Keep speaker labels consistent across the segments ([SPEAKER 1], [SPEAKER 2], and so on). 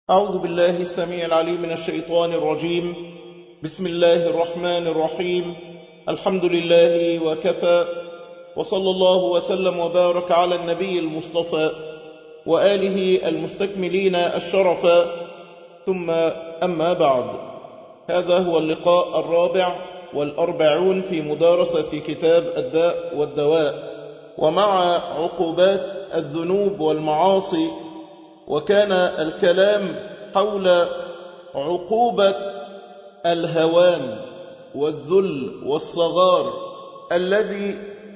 [SPEAKER 1] أعوذ بالله السميع العليم من الشيطان الرجيم بسم الله الرحمن الرحيم الحمد لله وكفى وصلى الله وسلم وبارك على النبي المصطفى وآله المستكملين الشرفا ثم أما بعد هذا هو اللقاء الرابع والأربعون في مدارسة كتاب الداء والدواء ومع عقوبات الذنوب والمعاصي وكان الكلام حول عقوبة الهوان والذل والصغار الذي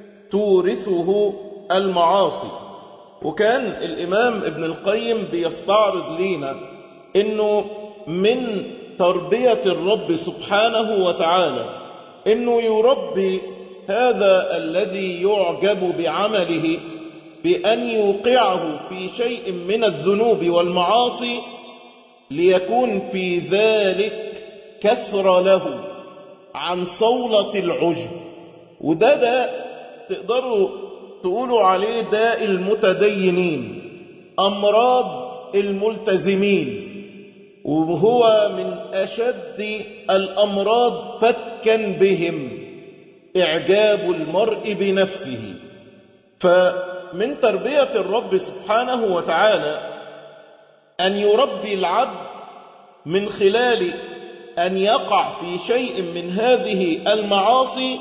[SPEAKER 1] تورثه المعاصي وكان الإمام ابن القيم بيستعرض لنا أنه من تربية الرب سبحانه وتعالى أنه يربي هذا الذي يعجب بعمله بأن يوقعه في شيء من الذنوب والمعاصي ليكون في ذلك كثر له عن صولة العجب وده ده تقدروا تقولوا عليه داء المتدينين أمراض الملتزمين وهو من أشد الأمراض فتكا بهم إعجاب المرء بنفسه فمن تربية الرب سبحانه وتعالى أن يربي العبد من خلال أن يقع في شيء من هذه المعاصي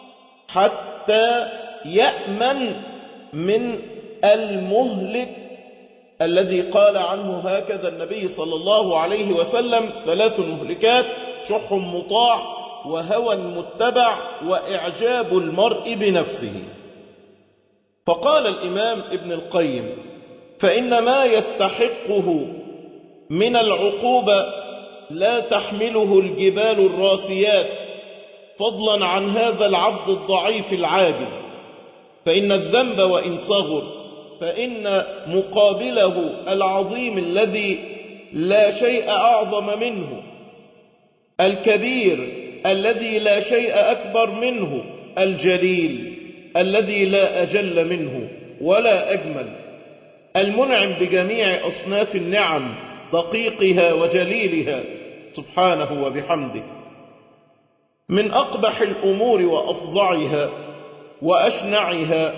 [SPEAKER 1] حتى يأمن من المهلك الذي قال عنه هكذا النبي صلى الله عليه وسلم ثلاث مهلكات شح مطاع وهوى متبع وإعجاب المرء بنفسه فقال الإمام ابن القيم فإن ما يستحقه من العقوبة لا تحمله الجبال الراسيات فضلا عن هذا العبد الضعيف العاجز فإن الذنب وإن صغر فإن مقابله العظيم الذي لا شيء أعظم منه الكبير الذي لا شيء أكبر منه الجليل الذي لا أجل منه ولا أجمل المنعم بجميع أصناف النعم دقيقها وجليلها سبحانه وبحمده من أقبح الأمور وأفظعها وأشنعها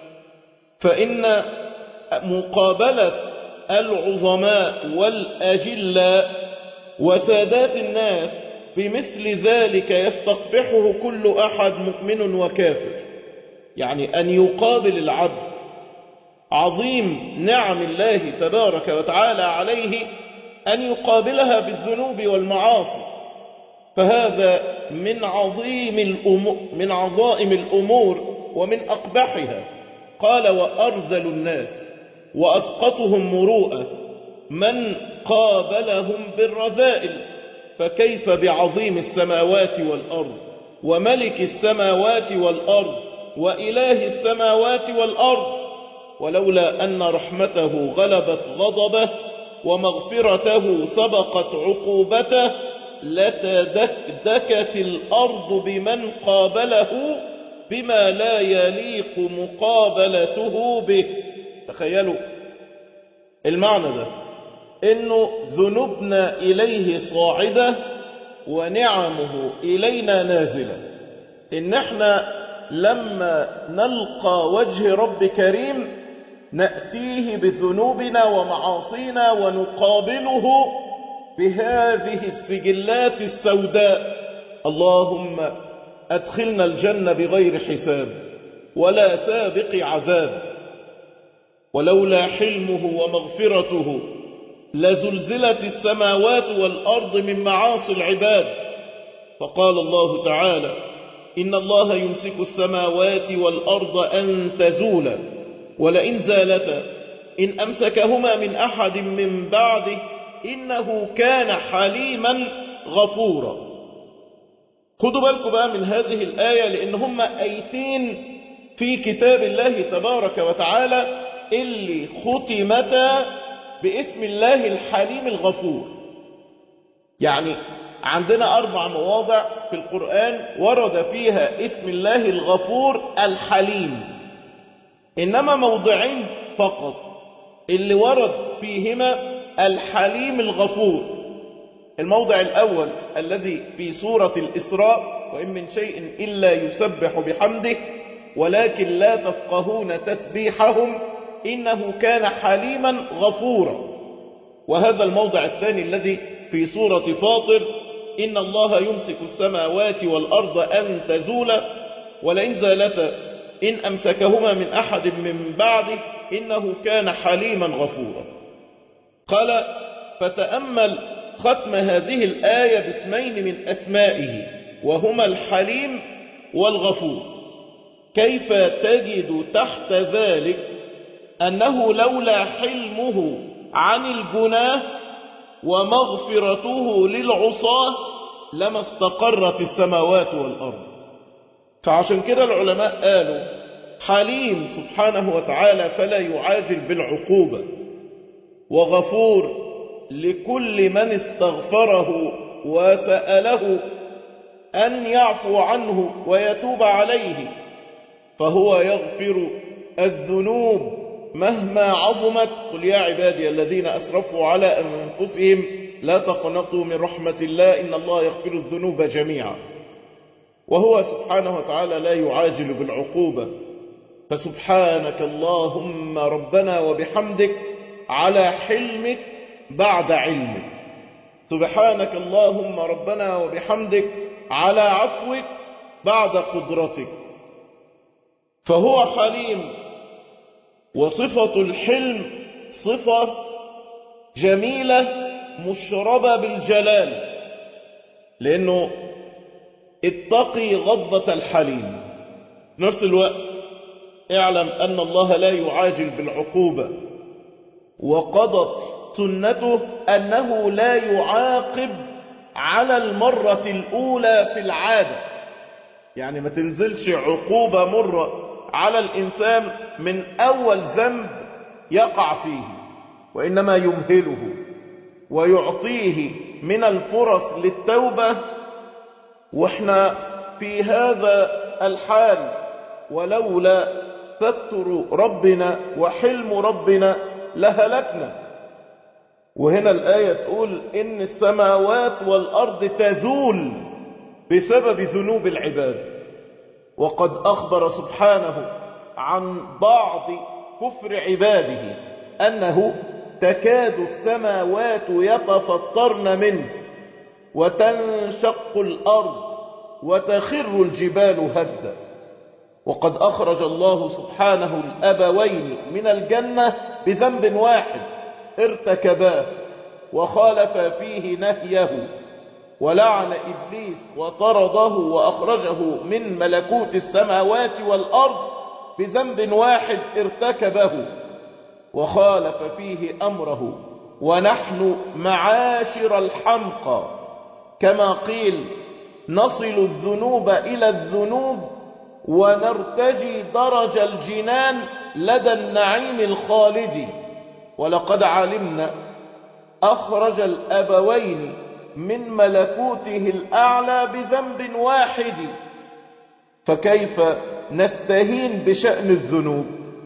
[SPEAKER 1] فإن مقابلة العظماء والأجلاء وسادات الناس بمثل ذلك يستقبحه كل أحد مؤمن وكافر يعني أن يقابل العبد عظيم نعم الله تبارك وتعالى عليه أن يقابلها بالذنوب والمعاصي فهذا من عظيم الأمور من عظائم الأمور ومن أقبحها قال وأرذل الناس وأسقطهم مروءة من قابلهم بالرذائل فكيف بعظيم السماوات والأرض وملك السماوات والأرض وإله السماوات والأرض ولولا أن رحمته غلبت غضبه ومغفرته سبقت عقوبته لتدكدكت الأرض بمن قابله بما لا يليق مقابلته به تخيلوا المعنى ده انه ذنوبنا اليه صاعدة ونعمه الينا نازلة ان احنا لما نلقى وجه رب كريم نأتيه بذنوبنا ومعاصينا ونقابله بهذه السجلات السوداء اللهم أدخلنا الجنة بغير حساب ولا سابق عذاب ولولا حلمه ومغفرته لزلزلت السماوات والأرض من معاصي العباد فقال الله تعالى إن الله يمسك السماوات والأرض أن تزولا ولئن زالتا إن أمسكهما من أحد من بعده إنه كان حليما غفورا خدوا بالكم بقى من هذه الآية لأن هم أيتين في كتاب الله تبارك وتعالى اللي ختمتا باسم الله الحليم الغفور يعني عندنا أربع مواضع في القرآن ورد فيها اسم الله الغفور الحليم إنما موضعين فقط اللي ورد فيهما الحليم الغفور الموضع الأول الذي في سورة الإسراء وإن من شيء إلا يسبح بحمده ولكن لا تفقهون تسبيحهم إنه كان حليما غفورا وهذا الموضع الثاني الذي في سورة فاطر إن الله يمسك السماوات والأرض أن تزولا ولئن زالتا إن أمسكهما من أحد من بعده إنه كان حليما غفورا قال فتأمل ختم هذه الآية باسمين من أسمائه وهما الحليم والغفور كيف تجد تحت ذلك أنه لولا حلمه عن الجناه ومغفرته للعصاة لما استقرت السماوات والأرض فعشان كده العلماء قالوا حليم سبحانه وتعالى فلا يعاجل بالعقوبة وغفور لكل من استغفره وسأله أن يعفو عنه ويتوب عليه فهو يغفر الذنوب مهما عظمت قل يا عبادي الذين أسرفوا على أنفسهم لا تقنطوا من رحمة الله إن الله يغفر الذنوب جميعا وهو سبحانه وتعالى لا يعاجل بالعقوبة فسبحانك اللهم ربنا وبحمدك على حلمك بعد علمك سبحانك اللهم ربنا وبحمدك على عفوك بعد قدرتك فهو حليم وصفة الحلم صفة جميلة مشربة بالجلال لأنه اتقي غضة الحليم في نفس الوقت اعلم أن الله لا يعاجل بالعقوبة وقضت سنته أنه لا يعاقب على المرة الأولى في العادة يعني ما تنزلش عقوبة مرة على الإنسان من أول ذنب يقع فيه وإنما يمهله ويعطيه من الفرص للتوبة وإحنا في هذا الحال ولولا ستر ربنا وحلم ربنا لهلكنا وهنا الآية تقول إن السماوات والأرض تزول بسبب ذنوب العباد وقد أخبر سبحانه عن بعض كفر عباده أنه تكاد السماوات يتفطرن منه وتنشق الأرض وتخر الجبال هدا وقد أخرج الله سبحانه الأبوين من الجنة بذنب واحد ارتكباه وخالف فيه نهيه ولعن إبليس وطرده وأخرجه من ملكوت السماوات والأرض بذنب واحد ارتكبه وخالف فيه أمره ونحن معاشر الحمقى كما قيل نصل الذنوب إلى الذنوب ونرتجي درج الجنان لدى النعيم الخالد ولقد علمنا أخرج الأبوين من ملكوته الأعلى بذنب واحد فكيف نستهين بشأن الذنوب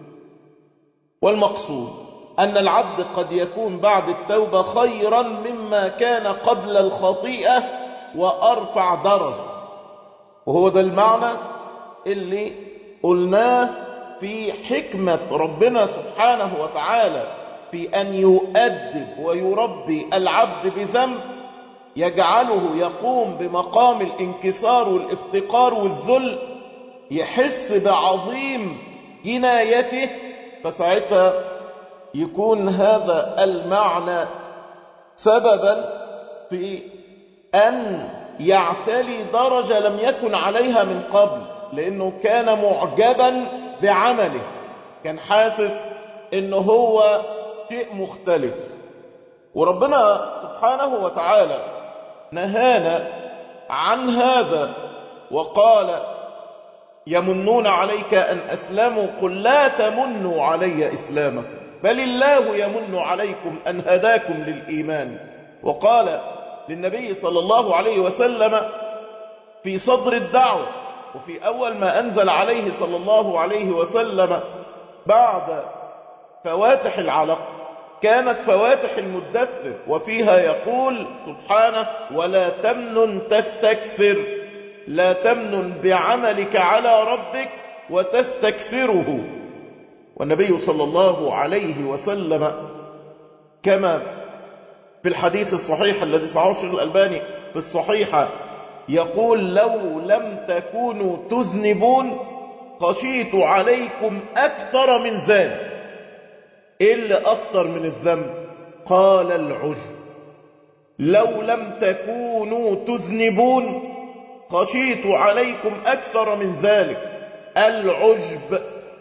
[SPEAKER 1] والمقصود أن العبد قد يكون بعد التوبة خيرا مما كان قبل الخطيئة وأرفع درجة وهو ده المعنى اللي قلناه في حكمة ربنا سبحانه وتعالى في أن يؤدب ويربي العبد بذنب يجعله يقوم بمقام الانكسار والافتقار والذل يحس بعظيم جنايته فساعتها يكون هذا المعنى سببا في أن يعتلي درجة لم يكن عليها من قبل لأنه كان معجبا بعمله كان حاسس أنه هو شيء مختلف وربنا سبحانه وتعالى نهانا عن هذا وقال يمنون عليك أن أسلموا قل لا تمنوا علي إسلامكم بل الله يمن عليكم أن هداكم للإيمان وقال للنبي صلى الله عليه وسلم في صدر الدعوة وفي أول ما أنزل عليه صلى الله عليه وسلم بعد فواتح العلق كانت فواتح المدثر وفيها يقول سبحانه ولا تمنن تستكثر لا تمنن بعملك على ربك وتستكثره والنبي صلى الله عليه وسلم كما في الحديث الصحيح الذي صححه الشيخ الألباني في الصحيحة يقول لو لم تكونوا تذنبون خشيت عليكم أكثر من ذلك إيه اللي أكثر من الذنب قال العجب لو لم تكونوا تذنبون خشيت عليكم أكثر من ذلك العجب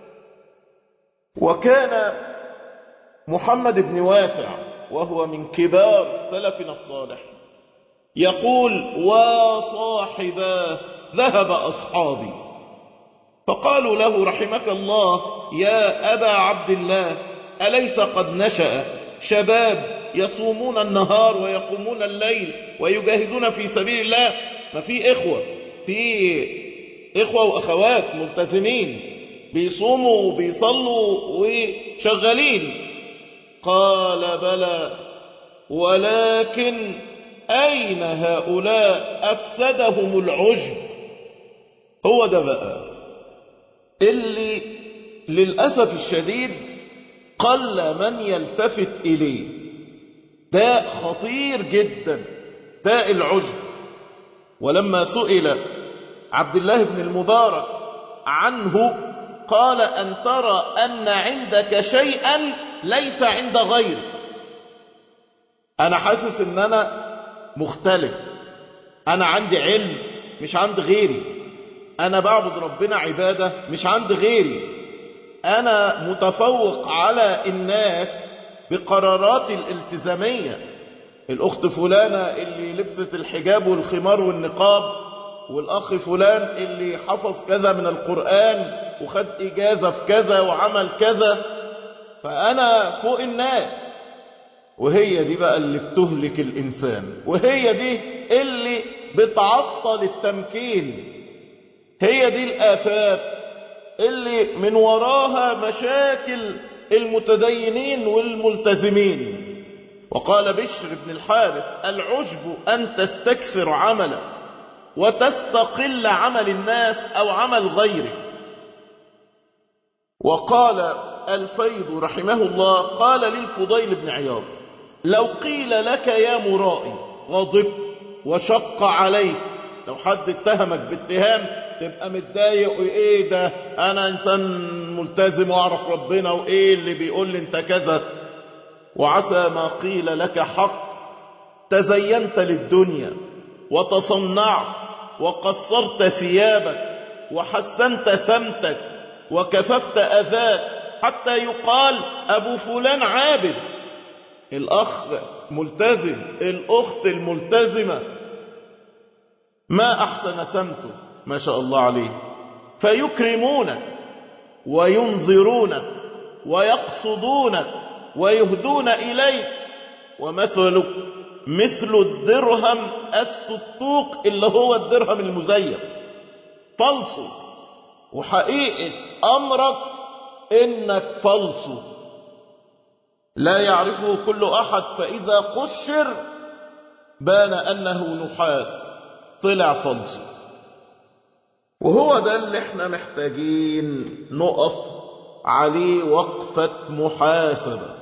[SPEAKER 1] وكان محمد بن واسع وهو من كبار سلفنا الصالح يقول وصاحباه ذهب أصحابي فقالوا له رحمك الله يا أبا عبد الله أليس قد نشأ شباب يصومون النهار ويقومون الليل ويجاهدون في سبيل الله ما في إخوة في إخوة وأخوات ملتزمين بيصوموا وبيصلوا وشغالين قال بلى ولكن أين هؤلاء أفسدهم العجب هو ده بقى اللي للأسف الشديد قل من يلتفت إليه داء خطير جدا داء العجب ولما سئل عبد الله بن المبارك عنه قال أن ترى أن عندك شيئا ليس عند غيرك أنا حاسس أن أنا مختلف أنا عندي علم مش عند غيري أنا بعبد ربنا عبادة مش عند غيري أنا متفوق على الناس بقراراتي الالتزامية الأخت فلانة اللي لبست الحجاب والخمار والنقاب والأخ فلان اللي حفظ كذا من القرآن وخد إجازة في كذا وعمل كذا فأنا فوق الناس وهي دي بقى اللي بتهلك الإنسان وهي دي اللي بتعطل التمكين هي دي الآفات اللي من وراها مشاكل المتدينين والملتزمين وقال بشر بن الحارث العجب أن تستكثر عملا وتستقل عمل الناس أو عمل غيرك وقال الفيض رحمه الله قال للفضيل بن عياض لو قيل لك يا مرائي غضبت وشق عليك لو حد اتهمك باتهام تبقى متضايق وايه ده انا انسان ملتزم واعرف ربنا وايه اللي بيقول لي انت كذا وعسى ما قيل لك حق تزينت للدنيا وتصنعت وقصرت ثيابك وحسنت سمتك وكففت اذاك حتى يقال ابو فلان عابد الاخ ملتزم الاخت الملتزمه ما احسن سمته ما شاء الله عليه فيكرمونك وينظرونك ويقصدونك ويهدون إليك ومثلك مثل الدرهم السطوق اللي هو الدرهم المزيف فلسه وحقيقة أمرك إنك فلسه لا يعرفه كل أحد فإذا قشر بان أنه نحاس طلع فلسه وهو ده اللي احنا محتاجين نقف عليه وقفة محاسبة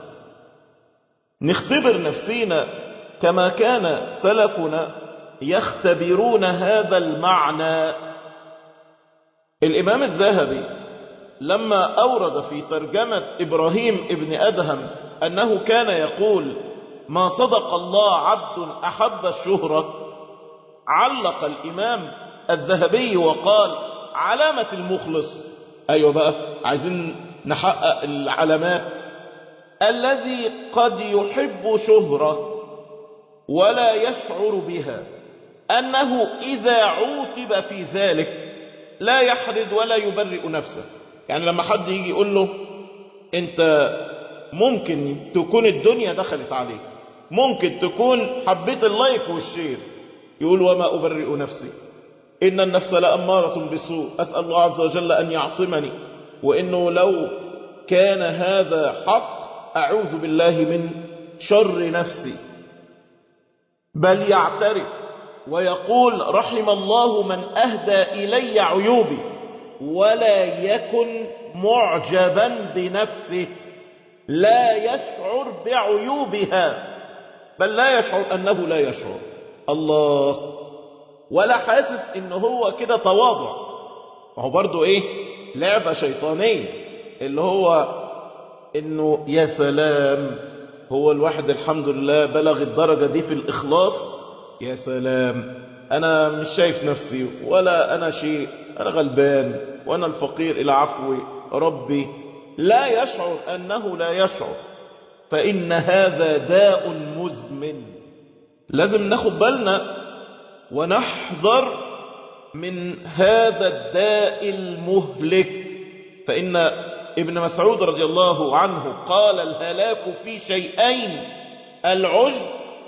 [SPEAKER 1] نختبر نفسينا كما كان سلفنا يختبرون هذا المعنى الإمام الذهبي لما أورد في ترجمة إبراهيم ابن أدهم أنه كان يقول ما صدق الله عبد أحب الشهرة علق الإمام الذهبي وقال علامة المخلص أيوة بقى عايزين نحقق العلامات الذي قد يحب شهرة ولا يشعر بها أنه إذا عوتب في ذلك لا يحرد ولا يبرئ نفسه يعني لما حد يجي يقول له أنت ممكن تكون الدنيا دخلت عليك ممكن تكون حبيت اللايك والشير يقول وما أبرئ نفسي إن النفس لأمارة بالسوء أسأل الله عز وجل أن يعصمني وإنه لو كان هذا حق أعوذ بالله من شر نفسي بل يعترف ويقول رحم الله من أهدى إلي عيوبي ولا يكن معجبا بنفسه لا يشعر بعيوبها بل لا يشعر أنه لا يشعر الله ولا حاسس إنه هو كده تواضع وهو برضو إيه لعبة شيطانية اللي هو إنه يا سلام هو الواحد الحمد لله بلغ الدرجة دي في الإخلاص يا سلام أنا مش شايف نفسي ولا أنا شيء أنا غلبان وأنا الفقير إلى عفو ربي لا يشعر أنه لا يشعر فإن هذا داء مزمن لازم ناخد بالنا ونحذر من هذا الداء المهلك فإن ابن مسعود رضي الله عنه قال الهلاك في شيئين العجب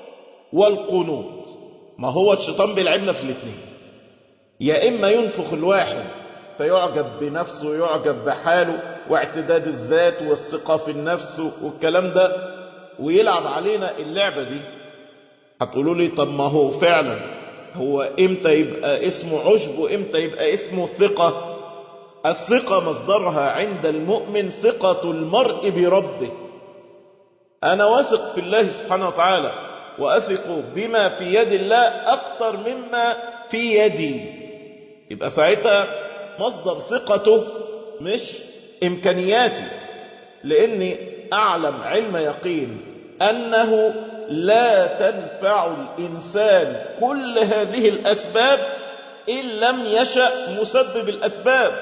[SPEAKER 1] والقنوط ما هو الشيطان بيلعبنا في الاثنين يا إما ينفخ الواحد فيعجب بنفسه ويعجب بحاله واعتداد الذات والثقة في النفس والكلام ده ويلعب علينا اللعبة دي هتقولوا لي طب ما هو فعلا هو امتى يبقى اسمه عجب وامتى يبقى اسمه ثقة الثقة مصدرها عند المؤمن ثقة المرء بربه أنا واثق في الله سبحانه وتعالى وأثق بما في يد الله أكثر مما في يدي يبقى ساعتها مصدر ثقته مش إمكانياتي لأني أعلم علم يقين أنه لا تنفع الإنسان كل هذه الأسباب إن لم يشأ مسبب الأسباب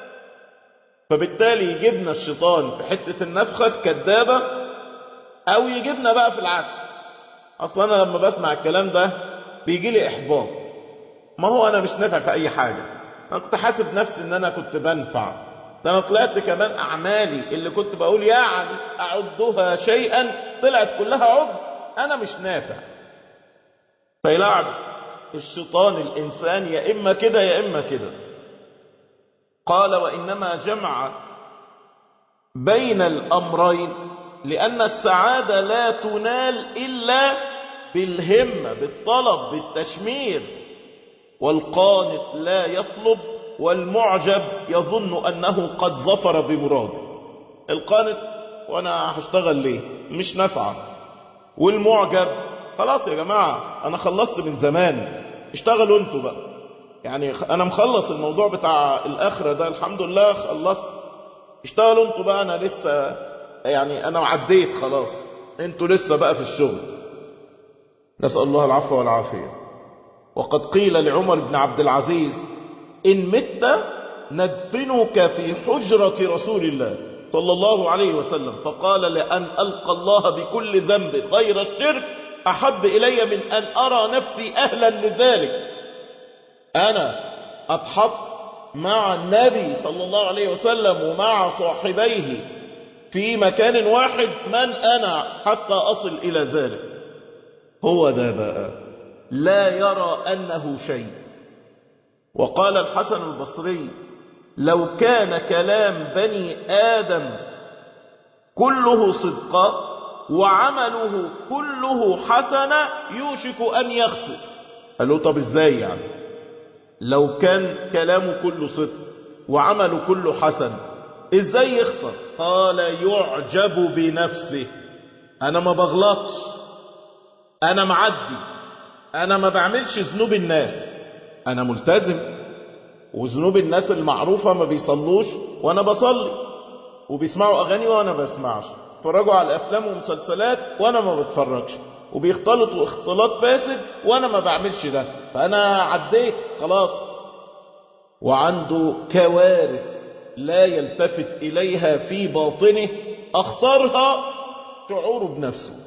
[SPEAKER 1] فبالتالي يجيبنا الشيطان في حتة النفخة الكذابة أو يجيبنا بقى في العكس أصلا أنا لما بسمع الكلام ده بيجي لي إحباط ما هو أنا مش نافع في أي حاجة أنا كنت حاسب نفسي إن أنا كنت بنفع ده أنا طلعت كمان أعمالي اللي كنت بقول يعني أعدها شيئا طلعت كلها عد أنا مش نافع فيلعب الشيطان الإنسان يا إما كده يا إما كده قال وإنما جمع بين الأمرين لأن السعادة لا تنال إلا بالهمة بالطلب بالتشمير والقانت لا يطلب والمعجب يظن أنه قد ظفر بمراده القانت وأنا هشتغل ليه مش نفعه والمعجب خلاص يا جماعة أنا خلصت من زمان اشتغلوا انتوا بقى يعني أنا مخلص الموضوع بتاع الآخرة ده الحمد لله خلصت اشتغلوا انتوا بقى أنا لسه يعني أنا عديت خلاص انتوا لسه بقى في الشغل نسأل الله العفو والعافية وقد قيل لعمر بن عبد العزيز إن مت ندفنك في حجرة رسول الله صلى الله عليه وسلم فقال لأن ألقى الله بكل ذنب غير الشرك أحب إلي من أن أرى نفسي أهلا لذلك أنا أتحط مع النبي صلى الله عليه وسلم ومع صاحبيه في مكان واحد من أنا حتى أصل إلى ذلك هو ده بقى لا يرى أنه شيء وقال الحسن البصري لو كان كلام بني آدم كله صدقا وعمله كله حسنا يوشك أن يخسر قال له طب ازاي يعني لو كان كلامه كله صدق وعمله كله حسن ازاي يخسر قال يعجب بنفسه انا ما بغلطش انا معدي انا ما بعملش ذنوب الناس انا ملتزم وذنوب الناس المعروفة ما بيصلوش وانا بصلي وبيسمعوا اغاني وانا بسمعش اتفرجوا على افلام ومسلسلات وانا ما بتفرجش وبيختلطوا اختلاط فاسد وانا ما بعملش ده فانا عديت خلاص وعنده كوارث لا يلتفت اليها في باطنه اخطرها شعوره بنفسه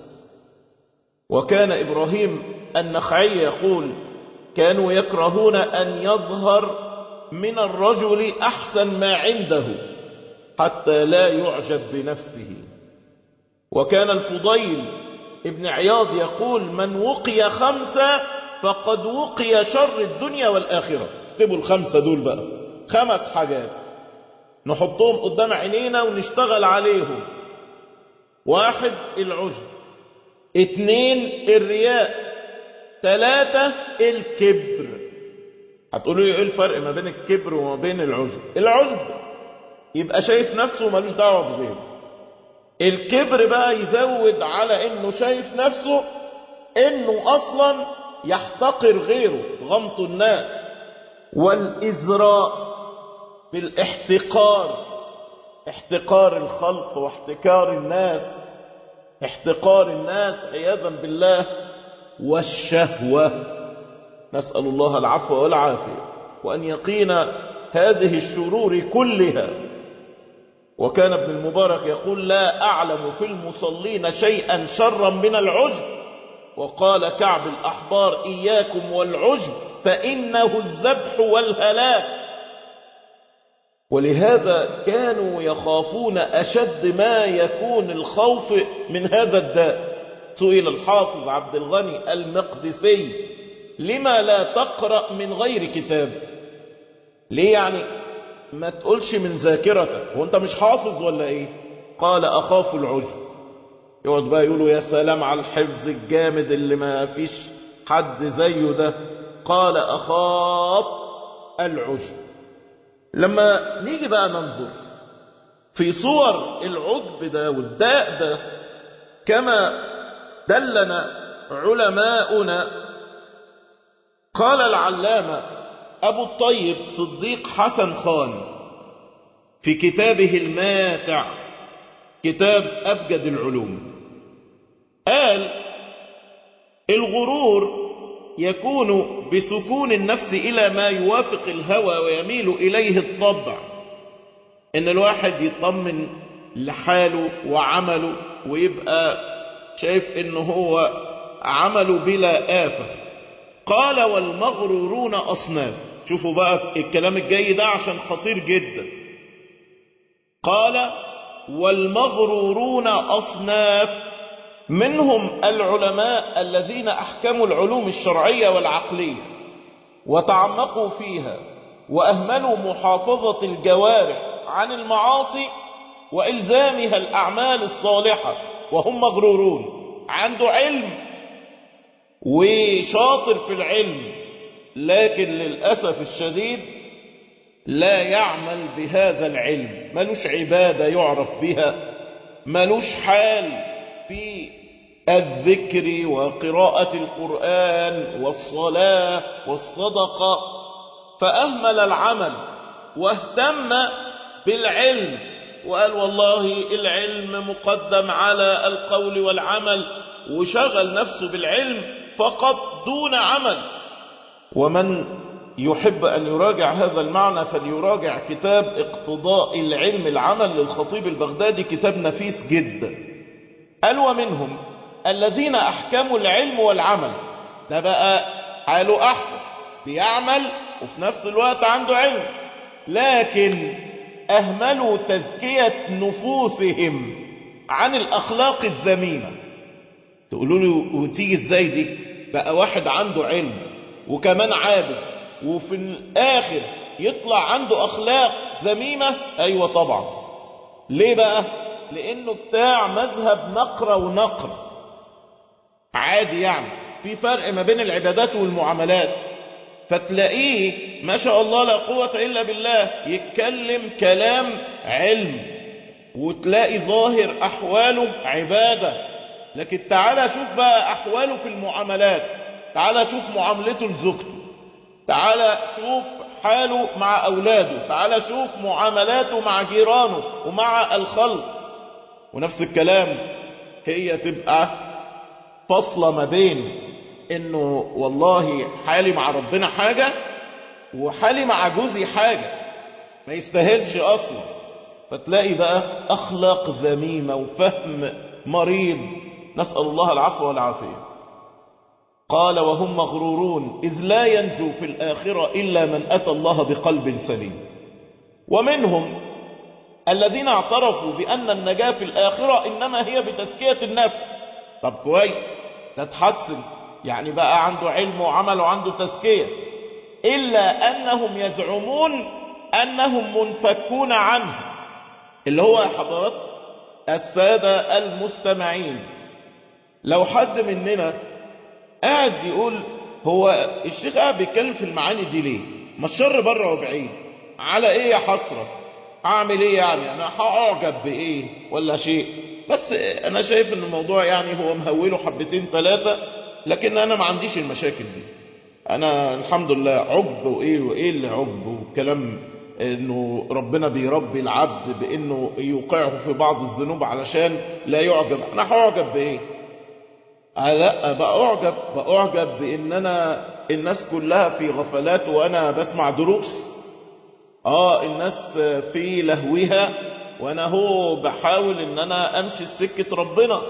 [SPEAKER 1] وكان ابراهيم النخعي يقول كانوا يكرهون ان يظهر من الرجل احسن ما عنده حتى لا يعجب بنفسه وكان الفضيل ابن عياض يقول من وقي خمسة فقد وقي شر الدنيا والآخرة اكتبوا الخمسة دول بقى خمس حاجات نحطهم قدام عينينا ونشتغل عليهم واحد العجب اتنين الرياء تلاتة الكبر هتقولوا لي ايه الفرق ما بين الكبر وما بين العجب العجب يبقى شايف نفسه ومالوش دعوه بغيره الكبر بقى يزود على انه شايف نفسه انه اصلا يحتقر غيره غمط الناس والازراء بالاحتقار احتقار الخلق واحتكار الناس احتقار الناس عياذا بالله والشهوة نسأل الله العفو والعافية وأن يقينا هذه الشرور كلها وكان ابن المبارك يقول لا أعلم في المصلين شيئا شرا من العجب وقال كعب الأحبار إياكم والعجب فإنه الذبح والهلاك ولهذا كانوا يخافون أشد ما يكون الخوف من هذا الداء سئل الحافظ عبد الغني المقدسي لما لا تقرأ من غير كتاب ليه يعني ما تقولش من ذاكرتك وانت مش حافظ ولا ايه قال أخاف العجب يقعد بقى يقولوا يا سلام على الحفظ الجامد اللي ما فيش حد زيه ده قال أخاف العجب لما نيجي بقى ننظر في صور العجب ده والداء ده كما دلنا علماؤنا قال العلامة أبو الطيب صديق حسن خان في كتابه الماتع كتاب أبجد العلوم قال الغرور يكون بسكون النفس إلى ما يوافق الهوى ويميل إليه الطبع إن الواحد يطمن لحاله وعمله ويبقى شايف إنه هو عمله بلا آفة قال والمغرورون أصناف شوفوا بقى الكلام الجاي ده عشان خطير جدا قال والمغرورون أصناف منهم العلماء الذين أحكموا العلوم الشرعية والعقلية وتعمقوا فيها وأهملوا محافظة الجوارح عن المعاصي وإلزامها الأعمال الصالحة وهم مغرورون عنده علم وشاطر في العلم لكن للأسف الشديد لا يعمل بهذا العلم ملوش عبادة يعرف بها ملوش حال في الذكر وقراءة القرآن والصلاة والصدقة فأهمل العمل واهتم بالعلم وقال والله العلم مقدم على القول والعمل وشغل نفسه بالعلم فقط دون عمل ومن يحب أن يراجع هذا المعنى فليراجع كتاب اقتضاء العلم العمل للخطيب البغدادي كتاب نفيس جدا قال ومنهم الذين أحكموا العلم والعمل ده بقى حاله أحسن بيعمل وفي نفس الوقت عنده علم لكن أهملوا تزكية نفوسهم عن الأخلاق الذميمة تقولوا له وتيجي ازاي دي بقى واحد عنده علم وكمان عابد وفي الآخر يطلع عنده أخلاق ذميمة أيوة طبعا ليه بقى لأنه بتاع مذهب نقرة ونقرة عادي يعني في فرق ما بين العبادات والمعاملات فتلاقيه ما شاء الله لا قوة إلا بالله يتكلم كلام علم وتلاقي ظاهر أحواله عبادة لكن تعالى شوف بقى أحواله في المعاملات تعالى شوف معاملته لزوجته تعالى شوف حاله مع أولاده تعالى شوف معاملاته مع جيرانه ومع الخلق ونفس الكلام هي تبقى فصلة ما بين انه والله حالي مع ربنا حاجة وحالي مع جوزي حاجة ما يستاهلش اصلا فتلاقي بقى اخلاق ذميمة وفهم مريض نسأل الله العفو والعافية قال وهم مغرورون إذ لا ينجو في الآخرة إلا من أتى الله بقلب سليم ومنهم الذين اعترفوا بأن النجاة في الآخرة إنما هي بتزكية النفس طب كويس تتحسن يعني بقى عنده علم وعمل وعنده تزكية إلا أنهم يزعمون أنهم منفكون عنه اللي هو يا حضرات السادة المستمعين لو حد مننا قاعد يقول هو الشيخ قاعد بيتكلم في المعاني دي ليه ما الشر بره وبعيد على ايه يا حسرة اعمل ايه يعني انا هعجب بايه ولا شيء بس انا شايف ان الموضوع يعني هو مهوله حبتين ثلاثة لكن انا ما عنديش المشاكل دي انا الحمد لله عب وايه وايه اللي عب وكلام انه ربنا بيربي العبد بانه يوقعه في بعض الذنوب علشان لا يعجب انا هعجب بايه لا بأعجب بأعجب بان انا الناس كلها في غفلات وانا بسمع دروس اه الناس في لهوها وانا هو بحاول ان انا امشي سكة ربنا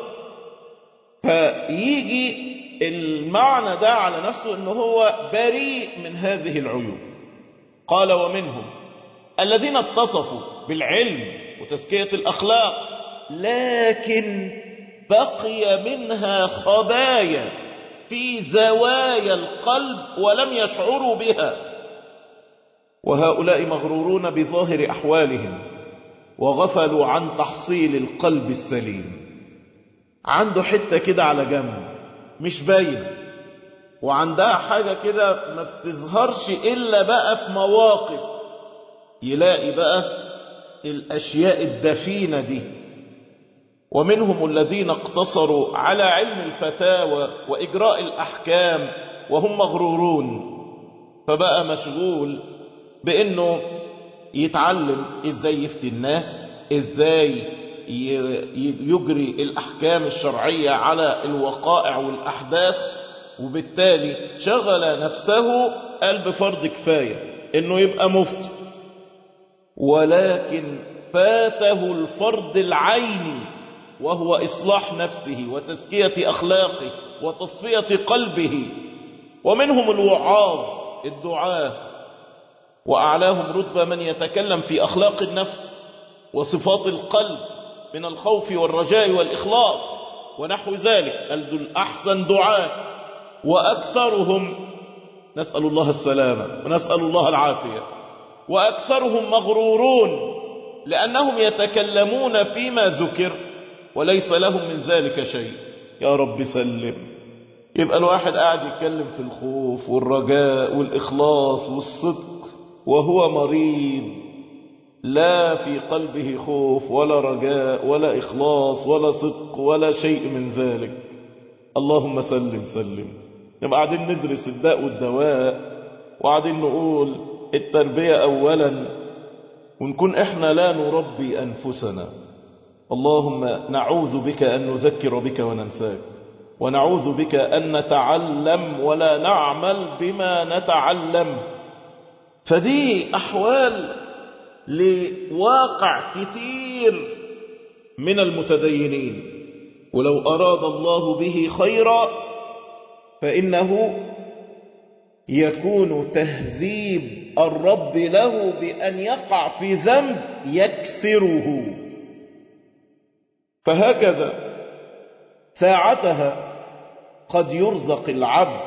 [SPEAKER 1] فيجي المعنى ده على نفسه ان هو بريء من هذه العيوب قال ومنهم الذين اتصفوا بالعلم وتزكية الأخلاق لكن بقي منها خبايا في زوايا القلب ولم يشعروا بها وهؤلاء مغرورون بظاهر أحوالهم وغفلوا عن تحصيل القلب السليم عنده حتة كده على جنب مش باين وعندها حاجة كده ما بتظهرش إلا بقى في مواقف يلاقي بقى الأشياء الدفينة دي ومنهم الذين اقتصروا على علم الفتاوى وإجراء الأحكام وهم مغرورون فبقى مشغول بأنه يتعلم إزاي يفتي الناس إزاي يجري الأحكام الشرعية على الوقائع والأحداث وبالتالي شغل نفسه قلب فرض كفاية إنه يبقى مفتي ولكن فاته الفرض العيني وهو إصلاح نفسه وتزكية أخلاقه وتصفية قلبه ومنهم الوعاظ الدعاة وأعلاهم رتبة من يتكلم في أخلاق النفس وصفات القلب من الخوف والرجاء والإخلاص ونحو ذلك الأحسن دعاة وأكثرهم نسأل الله السلامة ونسأل الله العافية وأكثرهم مغرورون لأنهم يتكلمون فيما ذكر وليس لهم من ذلك شيء يا رب سلم يبقى الواحد قاعد يتكلم في الخوف والرجاء والإخلاص والصدق وهو مريض لا في قلبه خوف ولا رجاء ولا إخلاص ولا صدق ولا شيء من ذلك اللهم سلم سلم نبقى قاعدين ندرس الداء والدواء وقاعدين نقول التربية أولا ونكون إحنا لا نربي أنفسنا اللهم نعوذ بك أن نذكر بك وننساك ونعوذ بك أن نتعلم ولا نعمل بما نتعلم فدي أحوال لواقع كتير من المتدينين ولو أراد الله به خيرا فإنه يكون تهذيب الرب له بأن يقع في ذنب يكسره فهكذا ساعتها قد يرزق العبد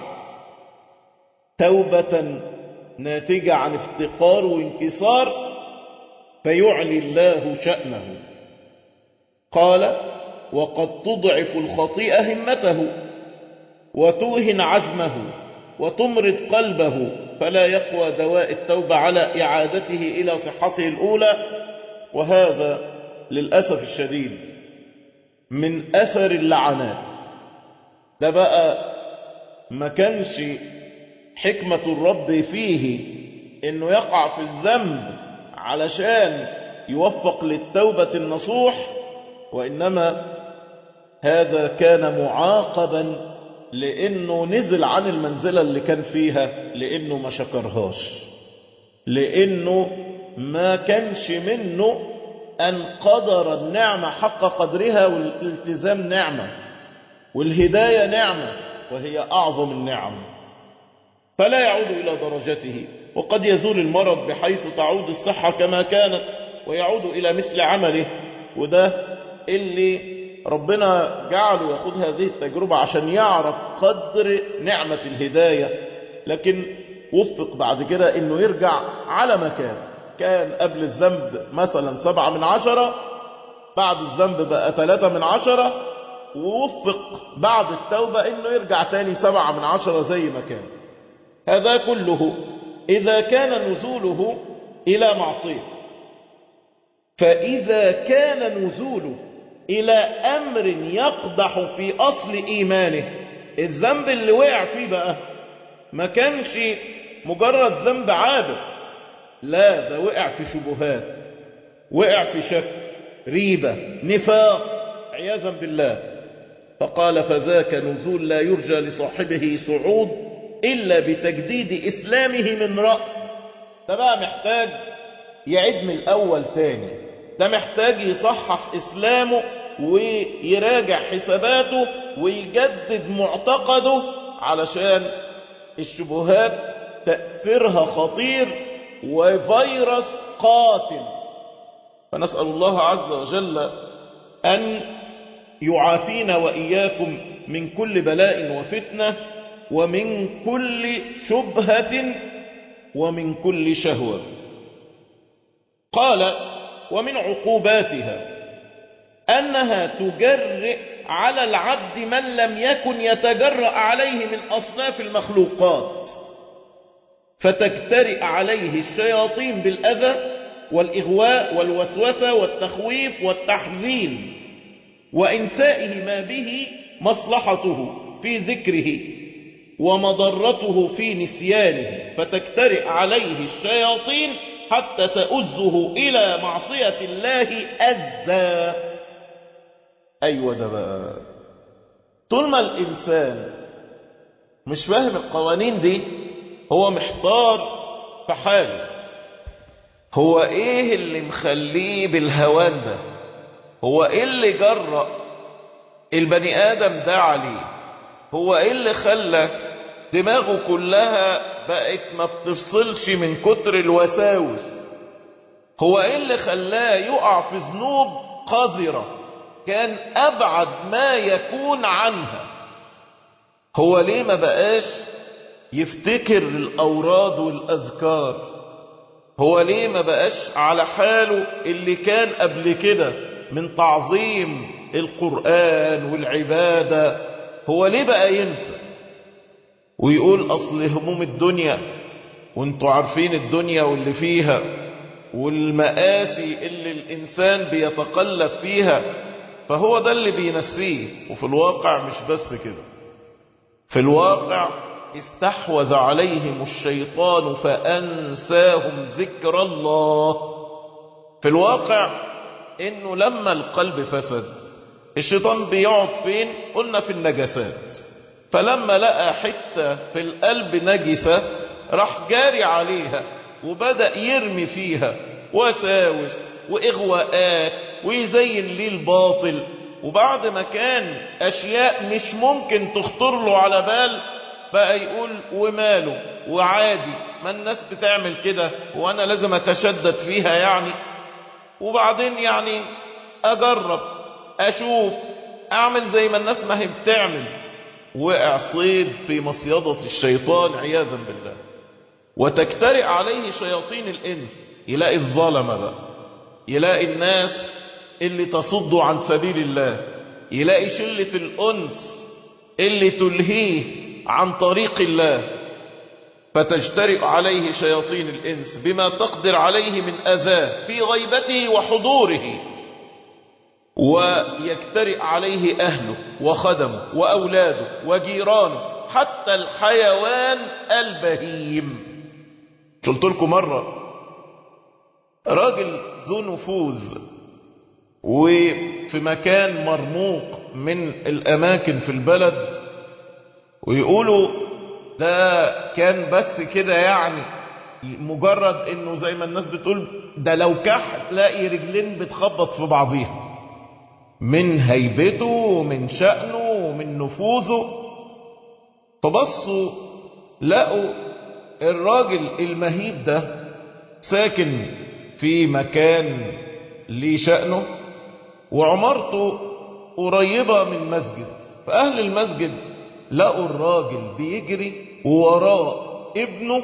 [SPEAKER 1] توبة ناتجة عن افتقار وانكسار فيعلي الله شأنه قال وقد تضعف الخطيئة همته وتوهن عزمه وتمرض قلبه فلا يقوى دواء التوبة على إعادته إلى صحته الأولى وهذا للأسف الشديد من أثر اللعنات ده بقى ما كانش حكمة الرب فيه انه يقع في الذنب علشان يوفق للتوبة النصوح وإنما هذا كان معاقبا لأنه نزل عن المنزلة اللي كان فيها لأنه ما شكرهاش لأنه ما كانش منه أن قدر النعمة حق قدرها والالتزام نعمة والهداية نعمة وهي أعظم النعم فلا يعود إلى درجته وقد يزول المرض بحيث تعود الصحة كما كانت ويعود إلى مثل عمله وده اللي ربنا جعله ياخد هذه التجربة عشان يعرف قدر نعمة الهداية لكن وفق بعد كده انه يرجع على مكان كان قبل الذنب مثلا سبعة من عشرة بعد الذنب بقى ثلاثة من عشرة ووفق بعد التوبة انه يرجع تاني سبعة من عشرة زي ما كان هذا كله إذا كان نزوله إلى معصية فإذا كان نزوله إلى أمر يقدح في أصل إيمانه الذنب اللي وقع فيه بقى ما كانش مجرد ذنب عابر لا ده وقع في شبهات وقع في شك ريبة نفاق عياذا بالله فقال فذاك نزول لا يرجى لصاحبه صعود إلا بتجديد إسلامه من رأس ده بقى محتاج يعيد من الأول تاني ده محتاج يصحح إسلامه ويراجع حساباته ويجدد معتقده علشان الشبهات تأثيرها خطير وفيروس قاتل فنسأل الله عز وجل أن يعافينا وإياكم من كل بلاء وفتنة ومن كل شبهة ومن كل شهوة قال ومن عقوباتها أنها تجرئ على العبد من لم يكن يتجرأ عليه من أصناف المخلوقات فتجترئ عليه الشياطين بالأذى والإغواء والوسوسة والتخويف والتحذير وإنسائه ما به مصلحته في ذكره ومضرته في نسيانه فتجترئ عليه الشياطين حتى تؤزه إلى معصية الله أزا أيوة ده بقى طول ما الإنسان مش فاهم القوانين دي هو محتار في حاله هو ايه اللي مخليه بالهوان ده هو ايه اللي جرأ البني ادم ده عليه هو ايه اللي خلى دماغه كلها بقت ما بتفصلش من كتر الوساوس هو ايه اللي خلاه يقع في ذنوب قذرة كان ابعد ما يكون عنها هو ليه ما بقاش يفتكر الاوراد والاذكار هو ليه ما بقاش على حاله اللي كان قبل كده من تعظيم القرآن والعبادة هو ليه بقى ينسى ويقول أصل هموم الدنيا وانتوا عارفين الدنيا واللي فيها والمآسي اللي الإنسان بيتقلب فيها فهو ده اللي بينسيه وفي الواقع مش بس كده في الواقع استحوذ عليهم الشيطان فأنساهم ذكر الله في الواقع انه لما القلب فسد الشيطان بيقعد فين قلنا في النجسات فلما لقى حتة في القلب نجسة راح جاري عليها وبدأ يرمي فيها وساوس وإغواءات ويزين ليه الباطل وبعد ما كان أشياء مش ممكن تخطر له على بال بقى يقول وماله وعادي ما الناس بتعمل كده وانا لازم اتشدد فيها يعني وبعدين يعني اجرب اشوف اعمل زي ما الناس ما هي بتعمل وقع صيد في مصيدة الشيطان عياذا بالله وتجترئ عليه شياطين الانس يلاقي الظلمة بقى يلاقي الناس اللي تصدوا عن سبيل الله يلاقي شلة الانس اللي تلهيه عن طريق الله فتجترئ عليه شياطين الإنس بما تقدر عليه من أذاه في غيبته وحضوره ويجترئ عليه أهله وخدمه وأولاده وجيرانه حتى الحيوان البهيم قلت لكم مرة راجل ذو نفوذ وفي مكان مرموق من الأماكن في البلد ويقولوا ده كان بس كده يعني مجرد انه زي ما الناس بتقول ده لو كح تلاقي رجلين بتخبط في بعضيها من هيبته ومن شأنه ومن نفوذه فبصوا لقوا الراجل المهيب ده ساكن في مكان ليه شأنه وعمارته قريبة من مسجد فأهل المسجد لقوا الراجل بيجري ووراه ابنه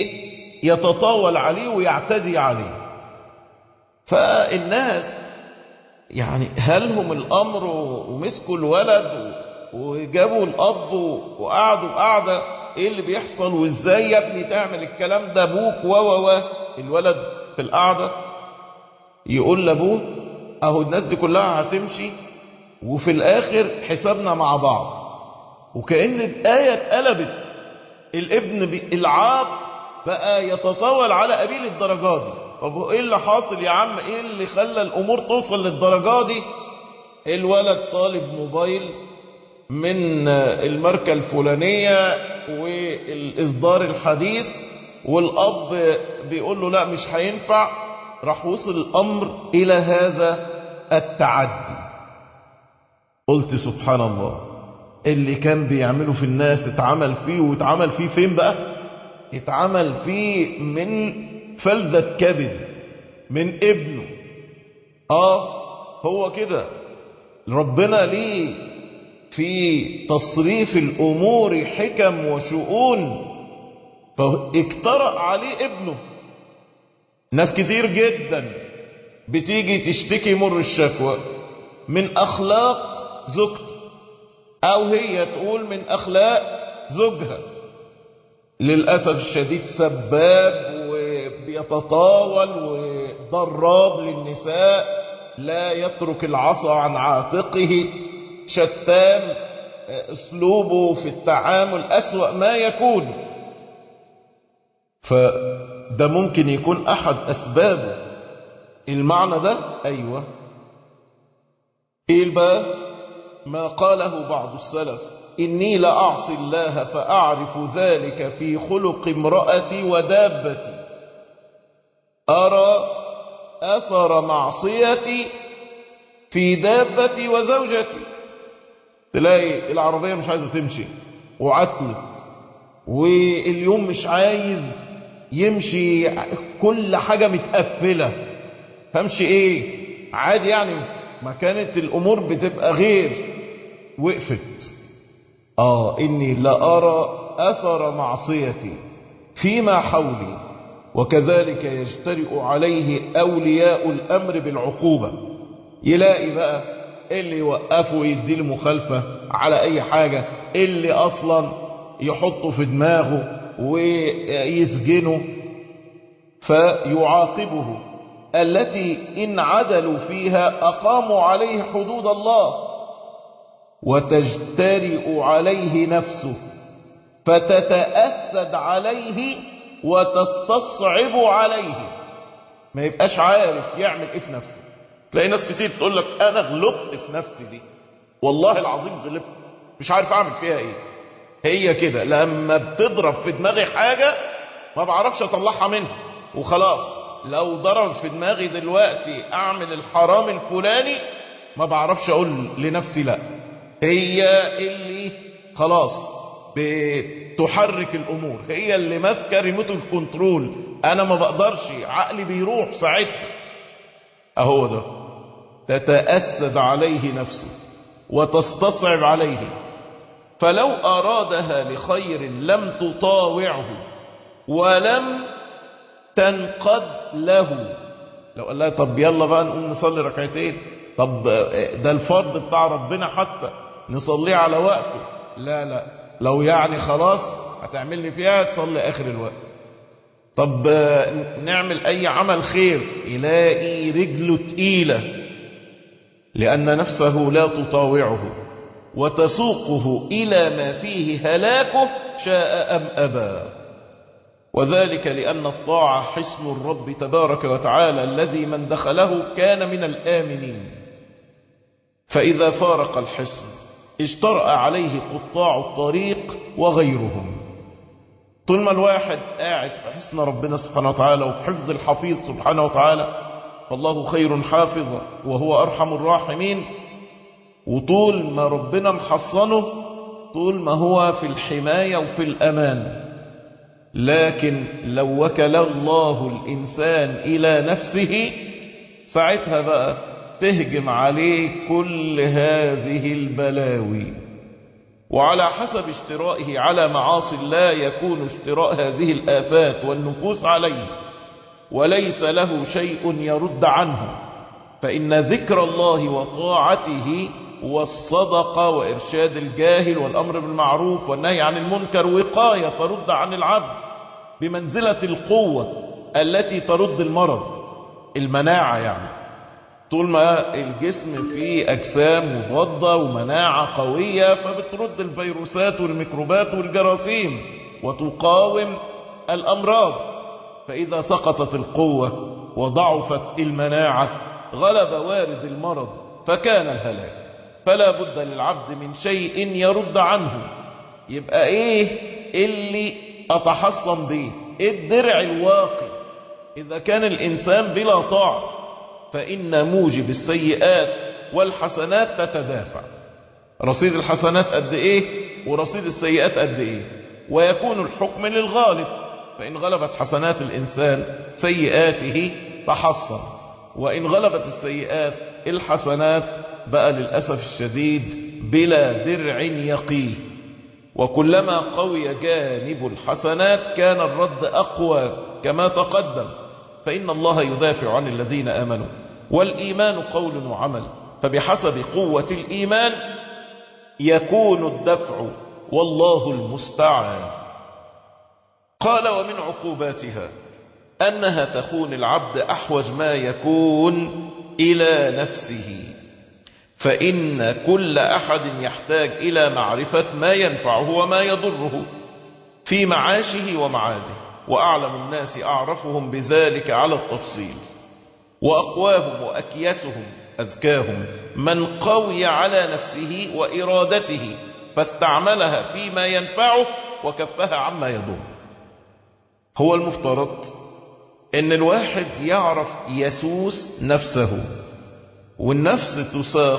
[SPEAKER 1] بيتطاول عليه ويعتدي عليه فالناس يعني هلهم الأمر ومسكوا الولد وجابوا الأب وقعدوا قعدة ايه اللي بيحصل وازاي يا ابني تعمل الكلام ده ابوك و و و الولد في القعدة يقول لابوه اهو الناس دي كلها هتمشي وفي الاخر حسابنا مع بعض وكأن الآية اتقلبت الابن العاق بقى يتطاول أبيه ابيه للدرجات دي طب ايه اللي حاصل يا عم ايه اللي خلى الامور توصل للدرجات دي الولد طالب موبايل من الماركة الفلانية والإصدار الحديث والأب بيقول له لا مش هينفع راح وصل الأمر إلى هذا التعدي قلت سبحان الله اللي كان بيعمله في الناس اتعمل فيه واتعمل فيه فين بقى اتعمل فيه من فلذة كبد من ابنه اه هو كده ربنا ليه في تصريف الأمور حكم وشؤون فاقترأ عليه ابنه ناس كتير جدا بتيجي تشتكي مر الشكوى من أخلاق زوجته أو هي تقول من أخلاق زوجها للأسف الشديد سباب وبيتطاول وضراب للنساء لا يترك العصا عن عاتقه شتان اسلوبه في التعامل اسوأ ما يكون فده ممكن يكون احد اسبابه المعنى ده ايوه ايه بقى ما قاله بعض السلف إني لأعصي الله فأعرف ذلك في خلق امرأتي ودابتي أرى أثر معصيتي في دابتي وزوجتي تلاقي العربية مش عايزة تمشي وعطلت واليوم مش عايز يمشي كل حاجة متقفلة فمشي ايه عادي يعني ما كانت الامور بتبقى غير وقفت اه اني لأرى اثر معصيتي فيما حولي وكذلك يجترئ عليه اولياء الامر بالعقوبة يلاقي بقى اللي يوقفه يدي المخالفة على اي حاجة اللي اصلا يحطه في دماغه ويسجنه فيعاقبه التي إن عدلوا فيها أقاموا عليه حدود الله وتجترئ عليه نفسه فتتأسد عليه وتستصعب عليه ما يبقاش عارف يعمل ايه في نفسه تلاقي ناس كتير تقول لك انا غلطت في نفسي دي والله العظيم غلطت مش عارف اعمل فيها ايه هي كده لما بتضرب في دماغي حاجة ما بعرفش اطلعها منها وخلاص لو ضرب في دماغي دلوقتي اعمل الحرام الفلاني ما بعرفش اقول لنفسي لا هي اللي خلاص بتحرك الامور هي اللي ماسكه ريموت الكنترول انا ما بقدرش عقلي بيروح ساعتها اهو ده تتأسد عليه نفسه وتستصعب عليه فلو أرادها لخير لم تطاوعه ولم تنقد له لو قال لها طب يلا بقى نقوم نصلي ركعتين طب ده الفرض بتاع ربنا حتى نصليه على وقته لا لا لو يعني خلاص هتعمل لي فيها تصلي آخر الوقت طب نعمل أي عمل خير يلاقي رجله تقيلة لأن نفسه لا تطاوعه وتسوقه إلى ما فيه هلاكه شاء أم أبى وذلك لأن الطاعة حسن الرب تبارك وتعالى الذي من دخله كان من الآمنين فإذا فارق الحسن اجترأ عليه قطاع الطريق وغيرهم طول ما الواحد قاعد في حسن ربنا سبحانه وتعالى وفي حفظ الحفيظ سبحانه وتعالى فالله خير حافظا وهو أرحم الراحمين وطول ما ربنا محصنه طول ما هو في الحماية وفي الأمان لكن لو وكل الله الإنسان إلى نفسه ساعتها بقى تهجم عليه كل هذه البلاوي وعلى حسب اشترائه على معاصي الله يكون اشتراء هذه الآفات والنفوس عليه وليس له شيء يرد عنه فإن ذكر الله وطاعته والصدقة وإرشاد الجاهل والأمر بالمعروف والنهي عن المنكر وقاية ترد عن العبد بمنزلة القوة التي ترد المرض المناعة يعني طول ما الجسم فيه أجسام مضادة ومناعة قوية فبترد الفيروسات والميكروبات والجراثيم وتقاوم الأمراض فإذا سقطت القوة وضعفت المناعة غلب وارد المرض فكان الهلاك فلا بد للعبد من شيء يرد عنه يبقى ايه اللي اتحصن به إيه الدرع الواقي اذا كان الانسان بلا طاعة فان موجب السيئات والحسنات تتدافع رصيد الحسنات قد ايه ورصيد السيئات قد ايه ويكون الحكم للغالب فان غلبت حسنات الانسان سيئاته تحصن وان غلبت السيئات الحسنات بقى للأسف الشديد بلا درع يقيه وكلما قوي جانب الحسنات كان الرد أقوى كما تقدم فإن الله يدافع عن الذين آمنوا والإيمان قول وعمل فبحسب قوة الإيمان يكون الدفع والله المستعان قال ومن عقوباتها أنها تخون العبد أحوج ما يكون إلى نفسه فإن كل أحد يحتاج إلى معرفة ما ينفعه وما يضره في معاشه ومعاده وأعلم الناس أعرفهم بذلك على التفصيل وأقواهم وأكيسهم أذكاهم من قوي على نفسه وإرادته فاستعملها فيما ينفعه وكفها عما يضر هو المفترض ان الواحد يعرف يسوس نفسه والنفس تساق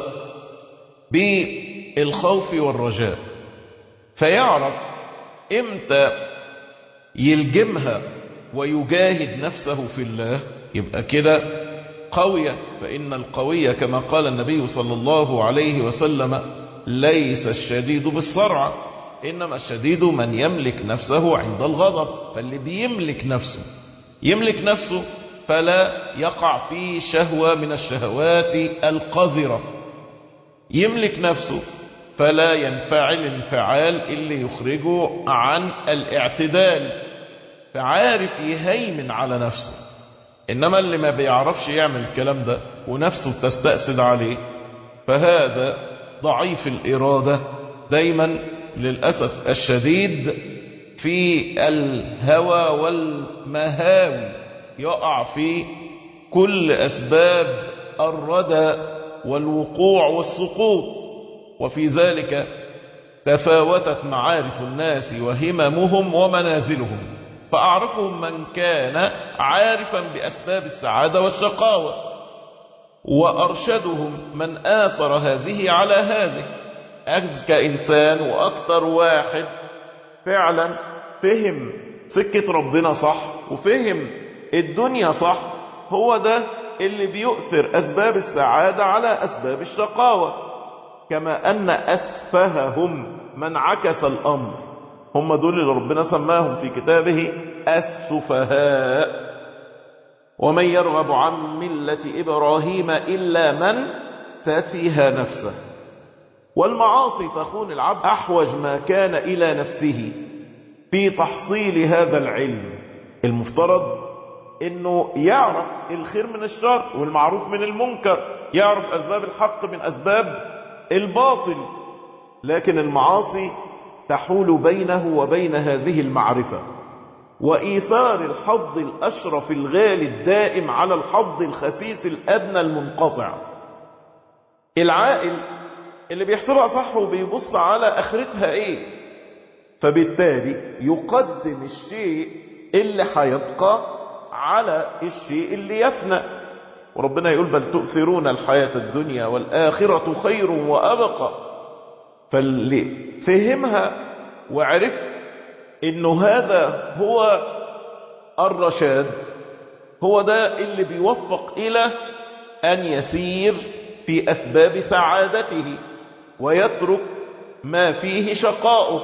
[SPEAKER 1] بالخوف والرجاء فيعرف امتى يلجمها ويجاهد نفسه في الله يبقى كده قوية فإن القوية كما قال النبي صلى الله عليه وسلم ليس الشديد بالصرع إنما الشديد من يملك نفسه عند الغضب فاللي بيملك نفسه يملك نفسه فلا يقع في شهوة من الشهوات القذرة يملك نفسه فلا ينفعل انفعال اللي يخرجه عن الاعتدال فعارف يهيمن على نفسه إنما اللي ما بيعرفش يعمل الكلام ده ونفسه تستأسد عليه فهذا ضعيف الإرادة دايما للأسف الشديد في الهوى والمهاوي يقع في كل أسباب الردى والوقوع والسقوط وفي ذلك تفاوتت معارف الناس وهممهم ومنازلهم فأعرفهم من كان عارفا بأسباب السعادة والشقاوة وأرشدهم من آثر هذه على هذه أذكى إنسان وأكثر واحد فعلا فهم سكة ربنا صح وفهم الدنيا صح هو ده اللي بيؤثر أسباب السعادة على أسباب الشقاوة كما أن أسفههم من عكس الأمر هم دول اللي ربنا سماهم في كتابه السفهاء ومن يرغب عن ملة إبراهيم إلا من سفه نفسه والمعاصي تخون العبد أحوج ما كان إلى نفسه في تحصيل هذا العلم المفترض انه يعرف الخير من الشر والمعروف من المنكر يعرف اسباب الحق من اسباب الباطل لكن المعاصي تحول بينه وبين هذه المعرفة وإيثار الحظ الأشرف الغالي الدائم على الحظ الخسيس الأدنى المنقطع العائل اللي بيحسبها صح وبيبص على آخرتها إيه فبالتالي يقدم الشيء اللي هيبقى على الشيء اللي يفنى وربنا يقول بل تؤثرون الحياة الدنيا والآخرة خير وأبقى فاللي فهمها وعرف انه هذا هو الرشاد هو ده اللي بيوفق الى ان يسير في اسباب سعادته ويترك ما فيه شقاؤه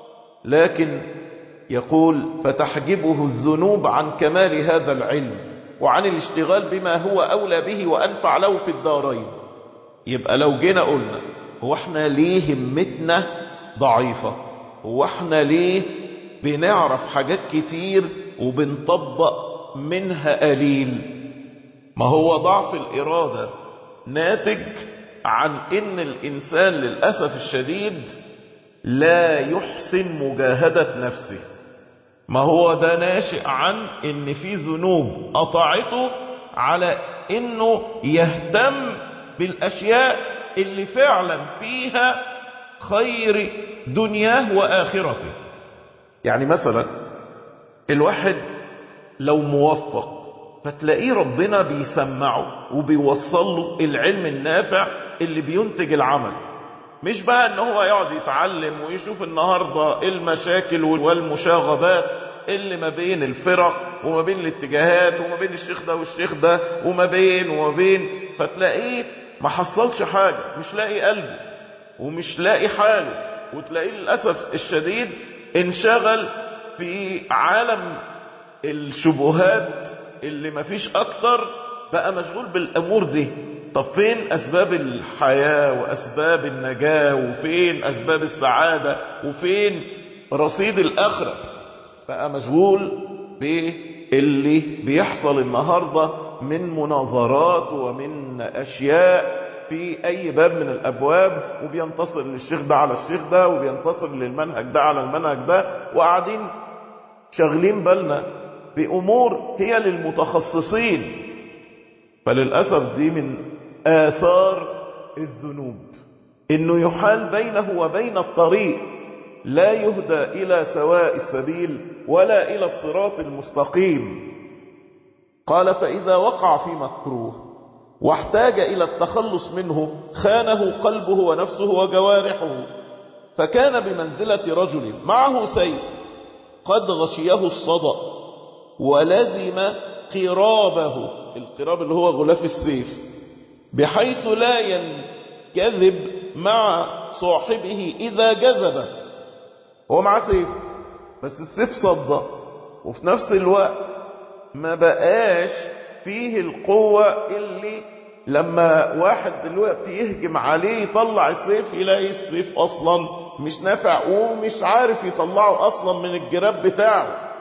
[SPEAKER 1] لكن يقول فتحجبه الذنوب عن كمال هذا العلم وعن الاشتغال بما هو أولى به وأنفع له في الدارين يبقى لو جينا قلنا هو احنا ليه همتنا ضعيفة هو احنا ليه بنعرف حاجات كتير وبنطبق منها قليل ما هو ضعف الإرادة ناتج عن ان الإنسان للأسف الشديد لا يحسن مجاهدة نفسه ما هو ده ناشئ عن ان في ذنوب قطعته على انه يهتم بالاشياء اللي فعلا فيها خير دنياه واخرته يعني مثلا الواحد لو موفق فتلاقيه ربنا بيسمعه وبيوصل له العلم النافع اللي بينتج العمل مش بقى ان هو يقعد يتعلم ويشوف النهاردة المشاكل والمشاغبات اللي ما بين الفرق وما بين الاتجاهات وما بين الشيخ ده والشيخ ده وما بين وما بين فتلاقيه ما حصلش حاجة مش لاقي قلبه ومش لاقي حاله وتلاقيه للأسف الشديد انشغل في عالم الشبهات اللي ما فيش اكتر بقى مشغول بالامور دي طب فين اسباب الحياة واسباب النجاة وفين اسباب السعادة وفين رصيد الاخرة بقى مشغول باللي بيحصل النهاردة من مناظرات ومن اشياء في اي باب من الابواب وبينتصر للشيخ ده على الشيخ ده وبينتصر للمنهج ده على المنهج ده وقاعدين شغلين بالنا بامور هي للمتخصصين فللاسف دي من آثار الذنوب إنه يحال بينه وبين الطريق لا يهدى إلى سواء السبيل ولا إلى الصراط المستقيم قال فإذا وقع في مكروه واحتاج إلى التخلص منه خانه قلبه ونفسه وجوارحه فكان بمنزلة رجل معه سيف قد غشيه الصدأ ولزم قرابه القراب اللي هو غلاف السيف بحيث لا ينكذب مع صاحبه إذا جذبه هو معاه سيف بس السيف صدى وفي نفس الوقت ما بقاش فيه القوة اللي لما واحد دلوقتي يهجم عليه يطلع السيف يلاقي السيف أصلا مش نافع ومش عارف يطلعه أصلا من الجراب بتاعه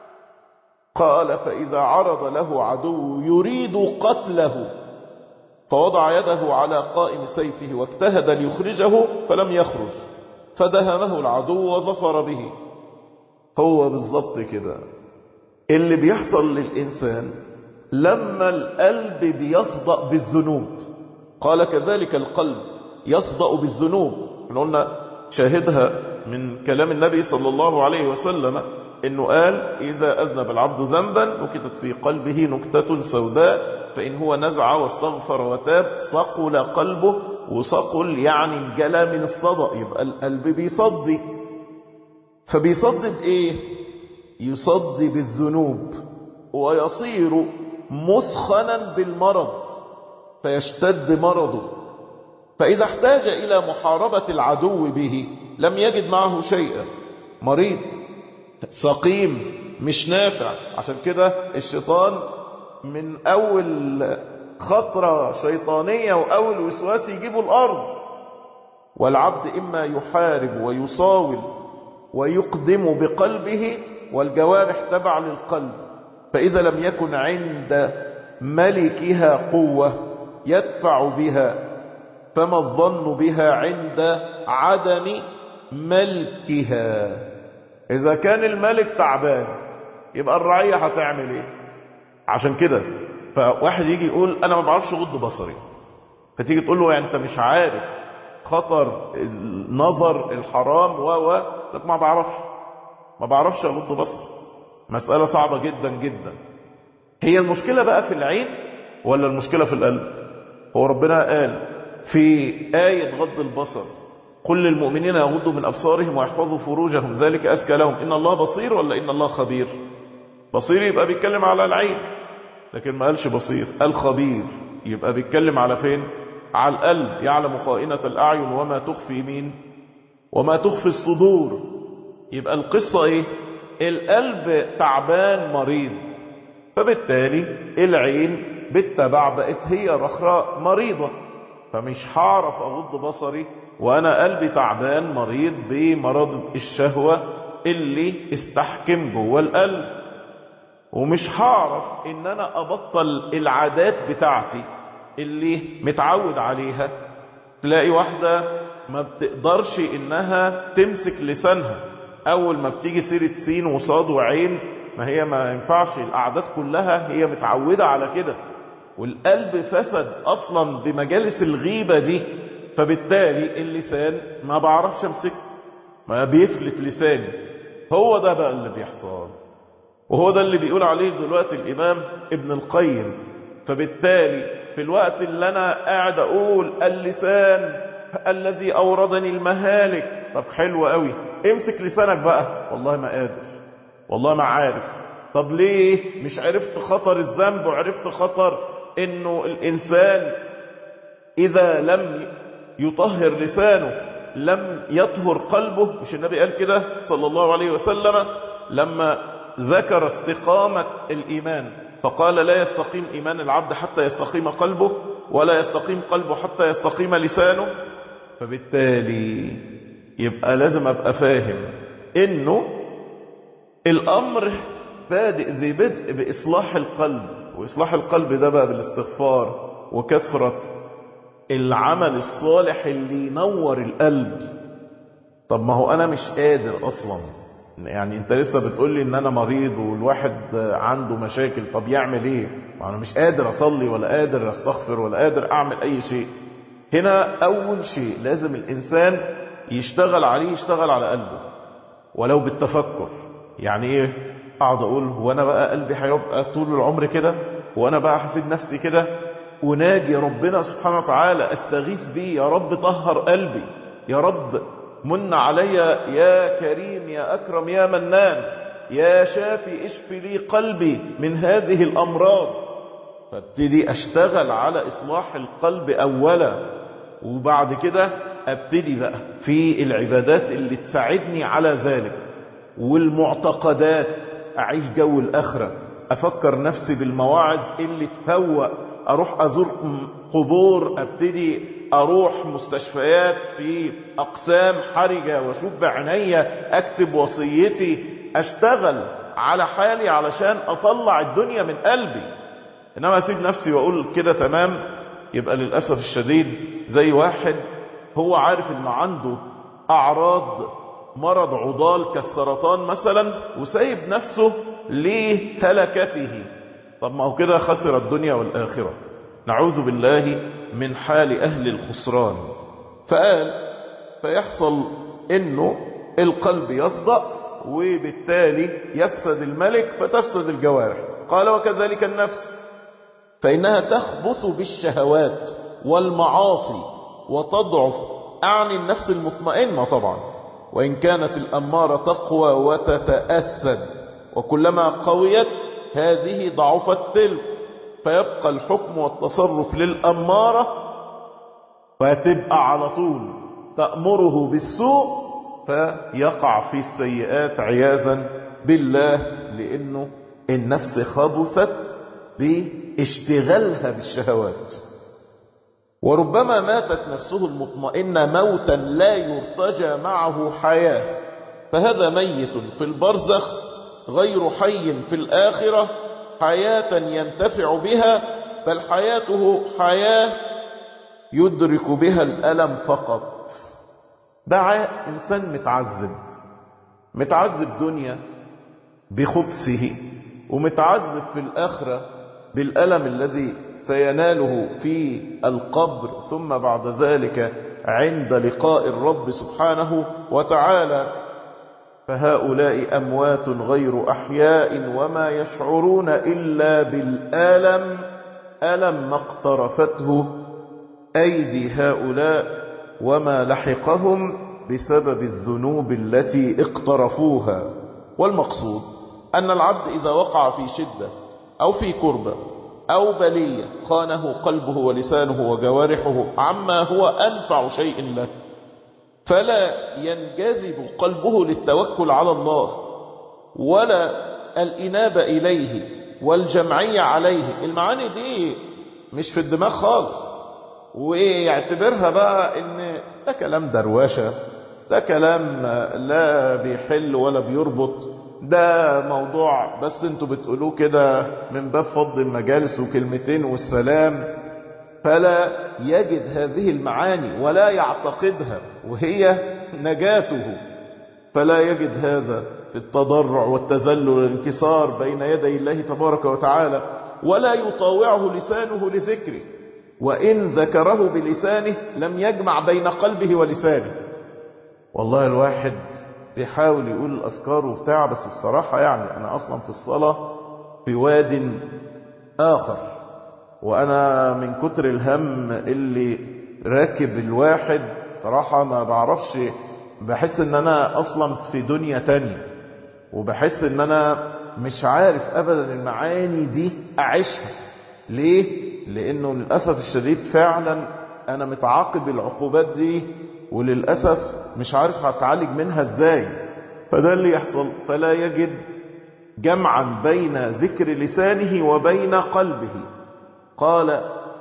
[SPEAKER 1] قال فإذا عرض له عدو يريد قتله فوضع يده على قائم سيفه واجتهد ليخرجه فلم يخرج فدهمه العدو وظفر به هو بالظبط كده اللي بيحصل للإنسان لما القلب بيصدأ بالذنوب قال كذلك القلب يصدأ بالذنوب احنا قلنا شاهدها من كلام النبي صلى الله عليه وسلم انه قال اذا اذنب العبد ذنبا نكتت في قلبه نكتة سوداء فان هو نزع واستغفر وتاب صقل قلبه وصقل يعني انجلى من الصدى يبقى القلب بيصدي فبيصدي بايه يصدي بالذنوب ويصير مثخنا بالمرض فيشتد مرضه فإذا احتاج إلى محاربة العدو به لم يجد معه شيئا مريض سقيم مش نافع عشان كده الشيطان من أول خطرة شيطانية وأول وسواس يجيبه الأرض والعبد إما يحارب ويصاول ويقدم بقلبه والجوارح تبع للقلب فإذا لم يكن عند ملكها قوة يدفع بها فما الظن بها عند عدم ملكها إذا كان الملك تعبان يبقى الرعية هتعمل إيه عشان كده فواحد يجي يقول أنا ما بعرفش أغض بصري فتيجي تقول له يعني أنت مش عارف خطر النظر الحرام و و لك ما بعرفش ما بعرفش أغض بصري مسألة صعبة جدا جدا هي المشكلة بقى في العين ولا المشكلة في القلب هو ربنا قال في آية غض البصر قل للمؤمنين يغضوا من أبصارهم ويحفظوا فروجهم ذلك أزكى لهم إن الله بصير ولا إن الله خبير بصير يبقى بيتكلم على العين لكن ما قالش بصير قال خبير يبقى بيتكلم على فين على القلب يعلم خائنة الأعين وما تخفي مين وما تخفي الصدور يبقى القصة ايه القلب تعبان مريض فبالتالي العين بالتبع بقت هي رخراء مريضة فمش هعرف أغض بصري وأنا قلبي تعبان مريض بمرض الشهوة اللي استحكم جوه القلب ومش هعرف ان انا ابطل العادات بتاعتي اللي متعود عليها تلاقي واحدة ما بتقدرش انها تمسك لسانها اول ما بتيجي سيرة سين وصاد وعين ما هي ما ينفعش القعدات كلها هي متعودة على كده والقلب فسد اصلا بمجالس الغيبة دي فبالتالي اللسان ما بعرفش امسكه ما بيفلت لساني هو ده بقى اللي بيحصل وهو ده اللي بيقول عليه دلوقتي الامام ابن القيم فبالتالي في الوقت اللي انا قاعد اقول اللسان الذي اوردني المهالك طب حلو قوي امسك لسانك بقى والله ما قادر والله ما عارف طب ليه مش عرفت خطر الذنب وعرفت خطر انه الانسان اذا لم يطهر لسانه لم يطهر قلبه مش النبي قال كده صلى الله عليه وسلم لما ذكر استقامة الإيمان فقال لا يستقيم إيمان العبد حتى يستقيم قلبه ولا يستقيم قلبه حتى يستقيم لسانه فبالتالي يبقى لازم أبقى فاهم إنه الأمر بادئ ذي بدء بإصلاح القلب وإصلاح القلب ده بقى بالاستغفار وكثرة العمل الصالح اللي ينور القلب طب ما هو أنا مش قادر أصلا يعني انت لسه بتقول لي ان انا مريض والواحد عنده مشاكل طب يعمل ايه انا مش قادر اصلي ولا قادر استغفر ولا قادر اعمل اي شيء هنا اول شيء لازم الانسان يشتغل عليه يشتغل على قلبه ولو بالتفكر يعني ايه اقعد اقول هو انا بقى قلبي هيبقى طول العمر كده وانا بقى حسيب نفسي كده وناجي ربنا سبحانه وتعالى استغيث بيه يا رب طهر قلبي يا رب من علي يا كريم يا أكرم يا منان يا شافي اشف لي قلبي من هذه الأمراض فابتدي أشتغل على إصلاح القلب أولا وبعد كده أبتدي بقى في العبادات اللي تساعدني على ذلك والمعتقدات أعيش جو الآخرة أفكر نفسي بالمواعظ اللي تفوق أروح أزور قبور أبتدي أروح مستشفيات في أقسام حرجة وأشوف بعناية أكتب وصيتي أشتغل على حالي علشان أطلع الدنيا من قلبي إنما أسيب نفسي وأقول كده تمام يبقى للأسف الشديد زي واحد هو عارف إنه عنده أعراض مرض عضال كالسرطان مثلا وسايب نفسه لهلكته طب ما هو كده خسر الدنيا والآخرة نعوذ بالله من حال أهل الخسران فقال فيحصل انه القلب يصدأ وبالتالي يفسد الملك فتفسد الجوارح قال وكذلك النفس فإنها تخبث بالشهوات والمعاصي وتضعف أعني النفس المطمئنة طبعا وإن كانت الأمارة تقوى وتتأسد وكلما قويت هذه ضعفت تلك فيبقى الحكم والتصرف للأمارة فتبقى على طول تأمره بالسوء فيقع في السيئات عياذا بالله لأنه النفس خبثت باشتغالها بالشهوات وربما ماتت نفسه المطمئنة موتا لا يرتجى معه حياة فهذا ميت في البرزخ غير حي في الآخرة حياة ينتفع بها بل حياته حياة يدرك بها الألم فقط ده إنسان متعذب متعذب دنيا بخبثه ومتعذب في الآخرة بالألم الذي سيناله في القبر ثم بعد ذلك عند لقاء الرب سبحانه وتعالى فهؤلاء أموات غير أحياء وما يشعرون إلا بالآلم ألم ما اقترفته أيدي هؤلاء وما لحقهم بسبب الذنوب التي اقترفوها والمقصود أن العبد إذا وقع في شدة أو في كربة أو بلية خانه قلبه ولسانه وجوارحه عما هو أنفع شيء له فلا ينجذب قلبه للتوكل على الله ولا الإنابة إليه والجمعية عليه المعاني دي مش في الدماغ خالص ويعتبرها بقى ان ده كلام دروشة ده كلام لا بيحل ولا بيربط ده موضوع بس انتوا بتقولوه كده من باب فض المجالس وكلمتين والسلام فلا يجد هذه المعاني ولا يعتقدها وهي نجاته فلا يجد هذا في التضرع والتذلل والانكسار بين يدي الله تبارك وتعالى ولا يطاوعه لسانه لذكره وإن ذكره بلسانه لم يجمع بين قلبه ولسانه والله الواحد بيحاول يقول الأذكار وبتاع بس بصراحة يعني أنا أصلا في الصلاة في واد آخر وأنا من كتر الهم اللي راكب الواحد صراحة ما بعرفش بحس ان انا اصلا في دنيا تانية وبحس ان انا مش عارف ابدا المعاني دي اعيشها ليه لانه للأسف الشديد فعلا انا متعاقب العقوبات دي وللأسف مش عارف هتعالج منها ازاي فده اللي يحصل فلا يجد جمعا بين ذكر لسانه وبين قلبه قال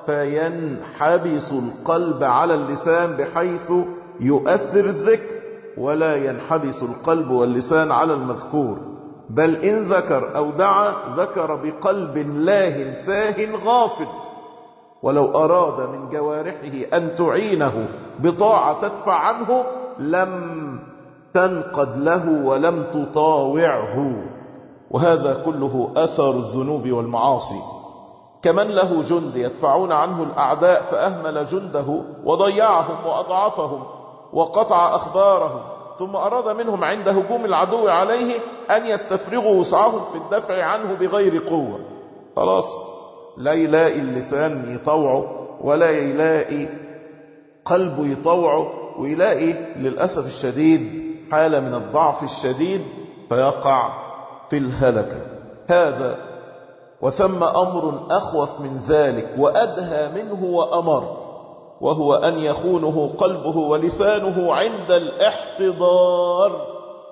[SPEAKER 1] فينحبس القلب على اللسان بحيث يؤثر الذكر ولا ينحبس القلب واللسان على المذكور بل إن ذكر أو دعا ذكر بقلب لاه ساه غافل ولو أراد من جوارحه أن تعينه بطاعة تدفع عنه لم تنقد له ولم تطاوعه وهذا كله أثر الذنوب والمعاصي كمن له جند يدفعون عنه الأعداء فأهمل جنده وضيعهم وأضعفهم وقطع أخبارهم ثم أراد منهم عند هجوم العدو عليه أن يستفرغوا وسعهم في الدفع عنه بغير قوة خلاص لا يلاقي اللسان يطوعه ولا يلاقي قلبه يطوعه ويلاقي للأسف الشديد حالة من الضعف الشديد فيقع في الهلكة هذا وثم أمر أخوف من ذلك وأدهى منه وأمر وهو أن يخونه قلبه ولسانه عند الاحتضار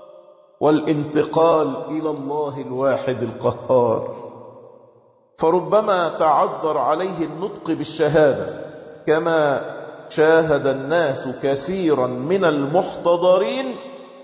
[SPEAKER 1] والانتقال إلى الله الواحد القهار فربما تعذر عليه النطق بالشهادة كما شاهد الناس كثيرا من المحتضرين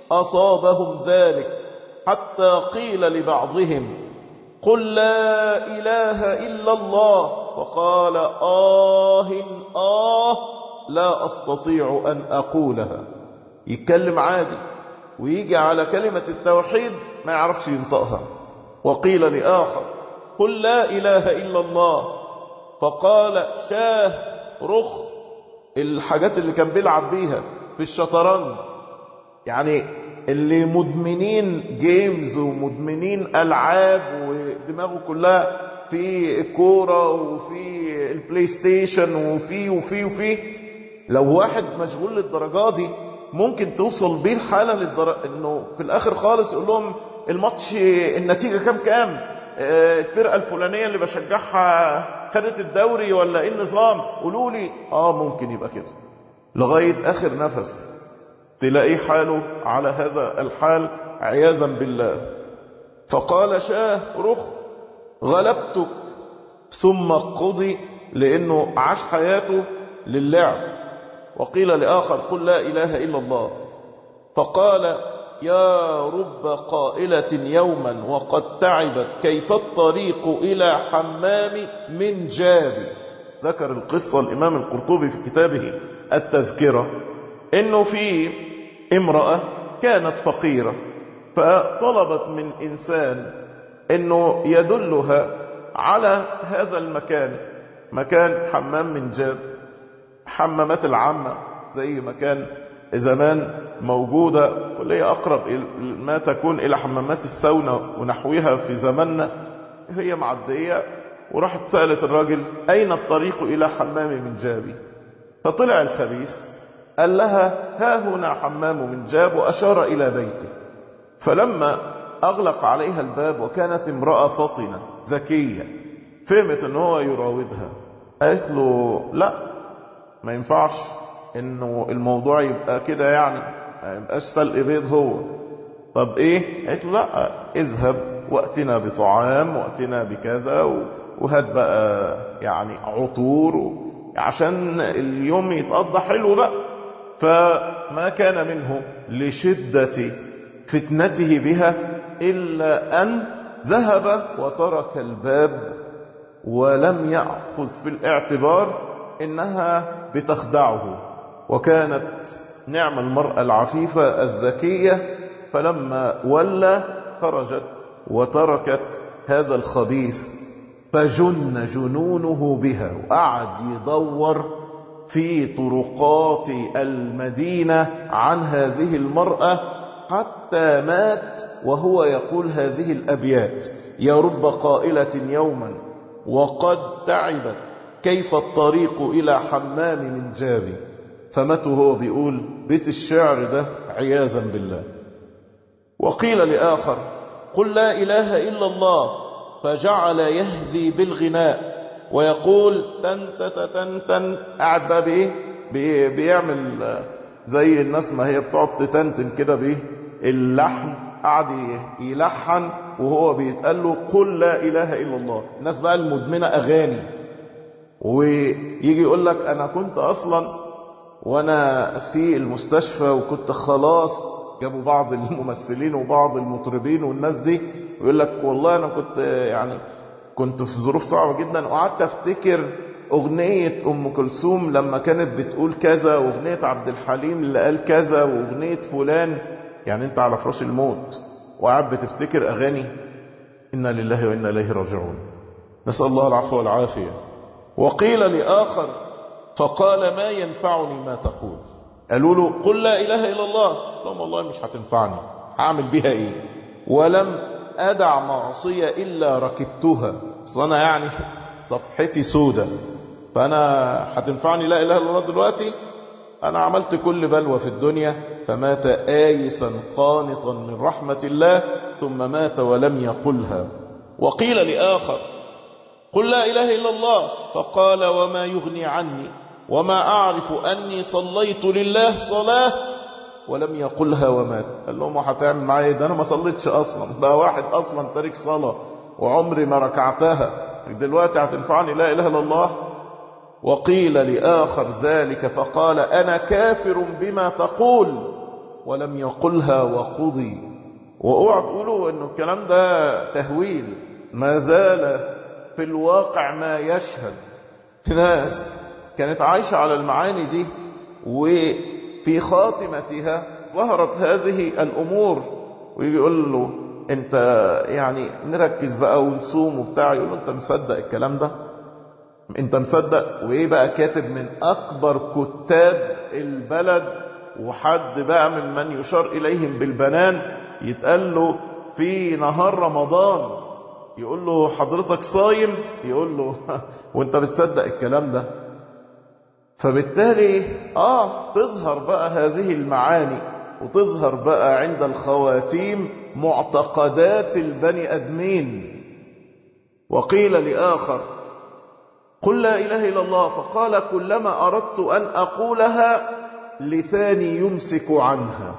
[SPEAKER 1] أصابهم ذلك حتى قيل لبعضهم قل لا إله إلا الله فقال آه آه لا أستطيع أن أقولها يتكلم عادي ويجي على كلمة التوحيد ما يعرفش ينطقها وقيل لآخر قل لا إله إلا الله فقال شاه رخ الحاجات اللي كان بيلعب بيها في الشطرنج يعني اللي مدمنين جيمز ومدمنين ألعاب ودماغه كلها في الكورة وفي البلاي ستيشن وفي وفي وفي لو واحد مشغول للدرجة دي ممكن توصل بيه الحالة للدرجة انه في الاخر خالص يقول لهم الماتش النتيجة كام كام اه الفرقة الفلانية اللي بشجعها خدت الدوري ولا ايه النظام قولوا لي اه ممكن يبقى كده لغاية اخر نفس تلاقيه حاله على هذا الحال عياذا بالله فقال شاه رخ غلبتك ثم قضي لانه عاش حياته للعب وقيل لآخر قل لا إله إلا الله فقال يا رب قائلة يوما وقد تعبت كيف الطريق إلى حمام من جاب ذكر القصة الإمام القرطبي في كتابه التذكرة إنه في امرأة كانت فقيرة فطلبت من إنسان إنه يدلها على هذا المكان مكان حمام من جاب حمامات العامة زي ما كان زمان موجودة واللي هي أقرب ما تكون إلى حمامات الساونا ونحوها في زماننا هي معدية وراحت سألت الراجل أين الطريق إلى حمام من جابي فطلع الخبيث قال لها ها هنا حمام من جاب وأشار إلى بيته فلما أغلق عليها الباب وكانت امرأة فطنة ذكية فهمت ان هو يراودها قالت له لا ما ينفعش انه الموضوع يبقى كده يعني ما يبقاش سلق بيض هو طب ايه قالت له لا اذهب واتنا بطعام واتنا بكذا وهات بقى يعني عطور عشان اليوم يتقضى حلو بقى فما كان منه لشدة فتنته بها إلا أن ذهب وترك الباب ولم يأخذ في الاعتبار إنها بتخدعه وكانت نعم المرأة العفيفة الذكية فلما ولى خرجت وتركت هذا الخبيث فجن جنونه بها وقعد يدور في طرقات المدينة عن هذه المرأة حتى مات وهو يقول هذه الأبيات يا رب قائلة يوما وقد تعبت كيف الطريق إلى حمام من جابي فمات هو بيقول بيت الشعر ده عياذا بالله وقيل لآخر قل لا إله إلا الله فجعل يهذي بالغناء ويقول تن تن تن تن قاعد بقى بايه بي بيعمل زي الناس ما هي بتقعد تتنتن كده بايه اللحن قعد يلحن وهو بيتقال له قل لا اله الا الله الناس بقى المدمنه اغاني ويجي يقول لك انا كنت اصلا وانا في المستشفى وكنت خلاص جابوا بعض الممثلين وبعض المطربين والناس دي ويقول لك والله انا كنت يعني كنت في ظروف صعبة جدا وقعدت افتكر اغنية ام كلثوم لما كانت بتقول كذا واغنية عبد الحليم اللي قال كذا واغنية فلان يعني انت على فراش الموت وقعد بتفتكر اغاني انا لله وانا اليه راجعون نسأل الله العفو والعافية وقيل لآخر فقال ما ينفعني ما تقول قالوا له قل لا اله الا الله قال والله مش هتنفعني هعمل بها ايه ولم أدع معصية إلا ركبتها أصل أنا يعني صفحتي سودة فأنا هتنفعني لا إله إلا الله دلوقتي أنا عملت كل بلوى في الدنيا فمات آيسا قانطا من رحمة الله ثم مات ولم يقلها وقيل لآخر قل لا إله إلا الله فقال وما يغني عني وما أعرف أني صليت لله صلاة ولم يقلها ومات قال لهم هتعمل معايا ده انا ما صليتش اصلا بقى واحد اصلا تارك صلاه وعمري ما ركعتها دلوقتي هتنفعني لا اله الا الله وقيل لاخر ذلك فقال انا كافر بما تقول ولم يقلها وقضي واوعى تقولوا انه الكلام ده تهويل ما زال في الواقع ما يشهد في ناس كانت عايشه على المعاني دي و في خاتمتها ظهرت هذه الأمور ويجي يقول له انت يعني نركز بقى ونصوم وبتاع يقول له انت مصدق الكلام ده انت مصدق وايه بقى كاتب من اكبر كتاب البلد وحد بقى من من يشار اليهم بالبنان يتقال له في نهار رمضان يقول له حضرتك صايم يقول له وانت بتصدق الكلام ده فبالتالي آه تظهر بقى هذه المعاني وتظهر بقى عند الخواتيم معتقدات البني أدمين وقيل لآخر قل لا إله إلا الله فقال كلما أردت أن أقولها لساني يمسك عنها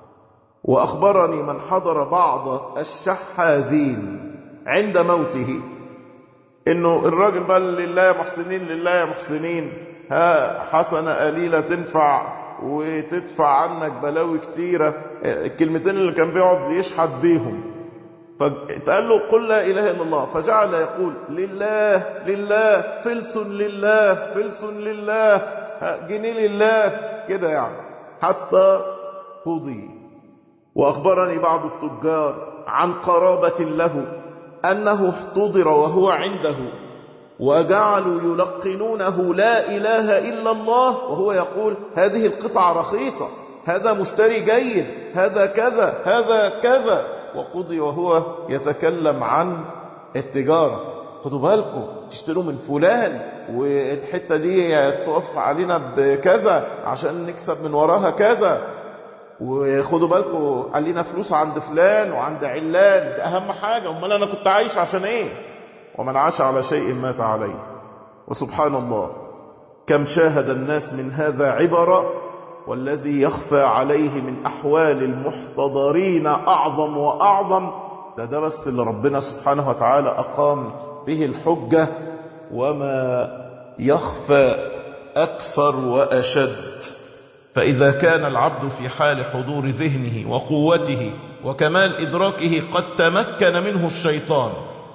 [SPEAKER 1] وأخبرني من حضر بعض الشحاذين عند موته إنه الراجل بقى لله يا محسنين لله يا محسنين ها حسنة قليلة تنفع وتدفع عنك بلاوي كتيرة الكلمتين اللي كان بيقعد يشحت بيهم فقال له قل لا إله إلا الله فجعل يقول لله لله فلس لله فلس لله جنيه لله كده يعني حتى قضي وأخبرني بعض التجار عن قرابة له أنه احتضر وهو عنده وجعلوا يلقنونه لا إله إلا الله وهو يقول هذه القطعة رخيصة هذا مشتري جيد هذا كذا هذا كذا وقضي وهو يتكلم عن التجارة خدوا بالكم تشتروا من فلان والحتة دي تقف علينا بكذا عشان نكسب من وراها كذا وخدوا بالكم علينا فلوس عند فلان وعند علان دي أهم حاجة أمال أنا كنت عايش عشان إيه ومن عاش على شيء مات عليه وسبحان الله كم شاهد الناس من هذا عبرة والذي يخفى عليه من أحوال المحتضرين أعظم وأعظم ده ده بس اللي ربنا سبحانه وتعالى أقام به الحجة وما يخفى أكثر وأشد فإذا كان العبد في حال حضور ذهنه وقوته وكمال إدراكه قد تمكن منه الشيطان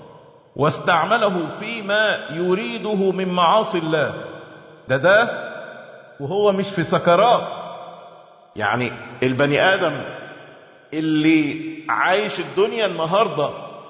[SPEAKER 1] واستعمله فيما يريده من معاصي الله ده ده وهو مش في سكرات يعني البني آدم اللي عايش الدنيا النهاردة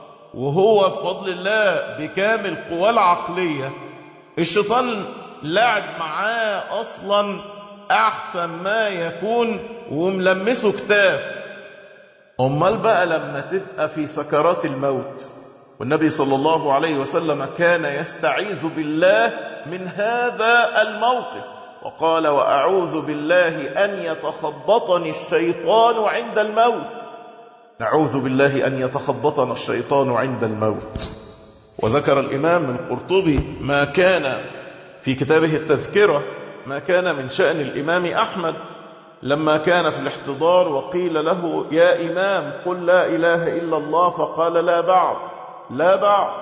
[SPEAKER 1] وهو بفضل الله بكامل قواه العقلية الشيطان لعب معاه أصلا أحسن ما يكون وملمسه كتاف أمال بقى لما تبقى في سكرات الموت والنبي صلى الله عليه وسلم كان يستعيذ بالله من هذا الموقف وقال وأعوذ بالله أن يتخبطني الشيطان عند الموت نعوذ بالله أن يتخبطنا الشيطان عند الموت وذكر الإمام القرطبي ما كان في كتابه التذكرة ما كان من شأن الإمام أحمد لما كان في الاحتضار وقيل له يا إمام قل لا إله إلا الله فقال لا بعد لا بعد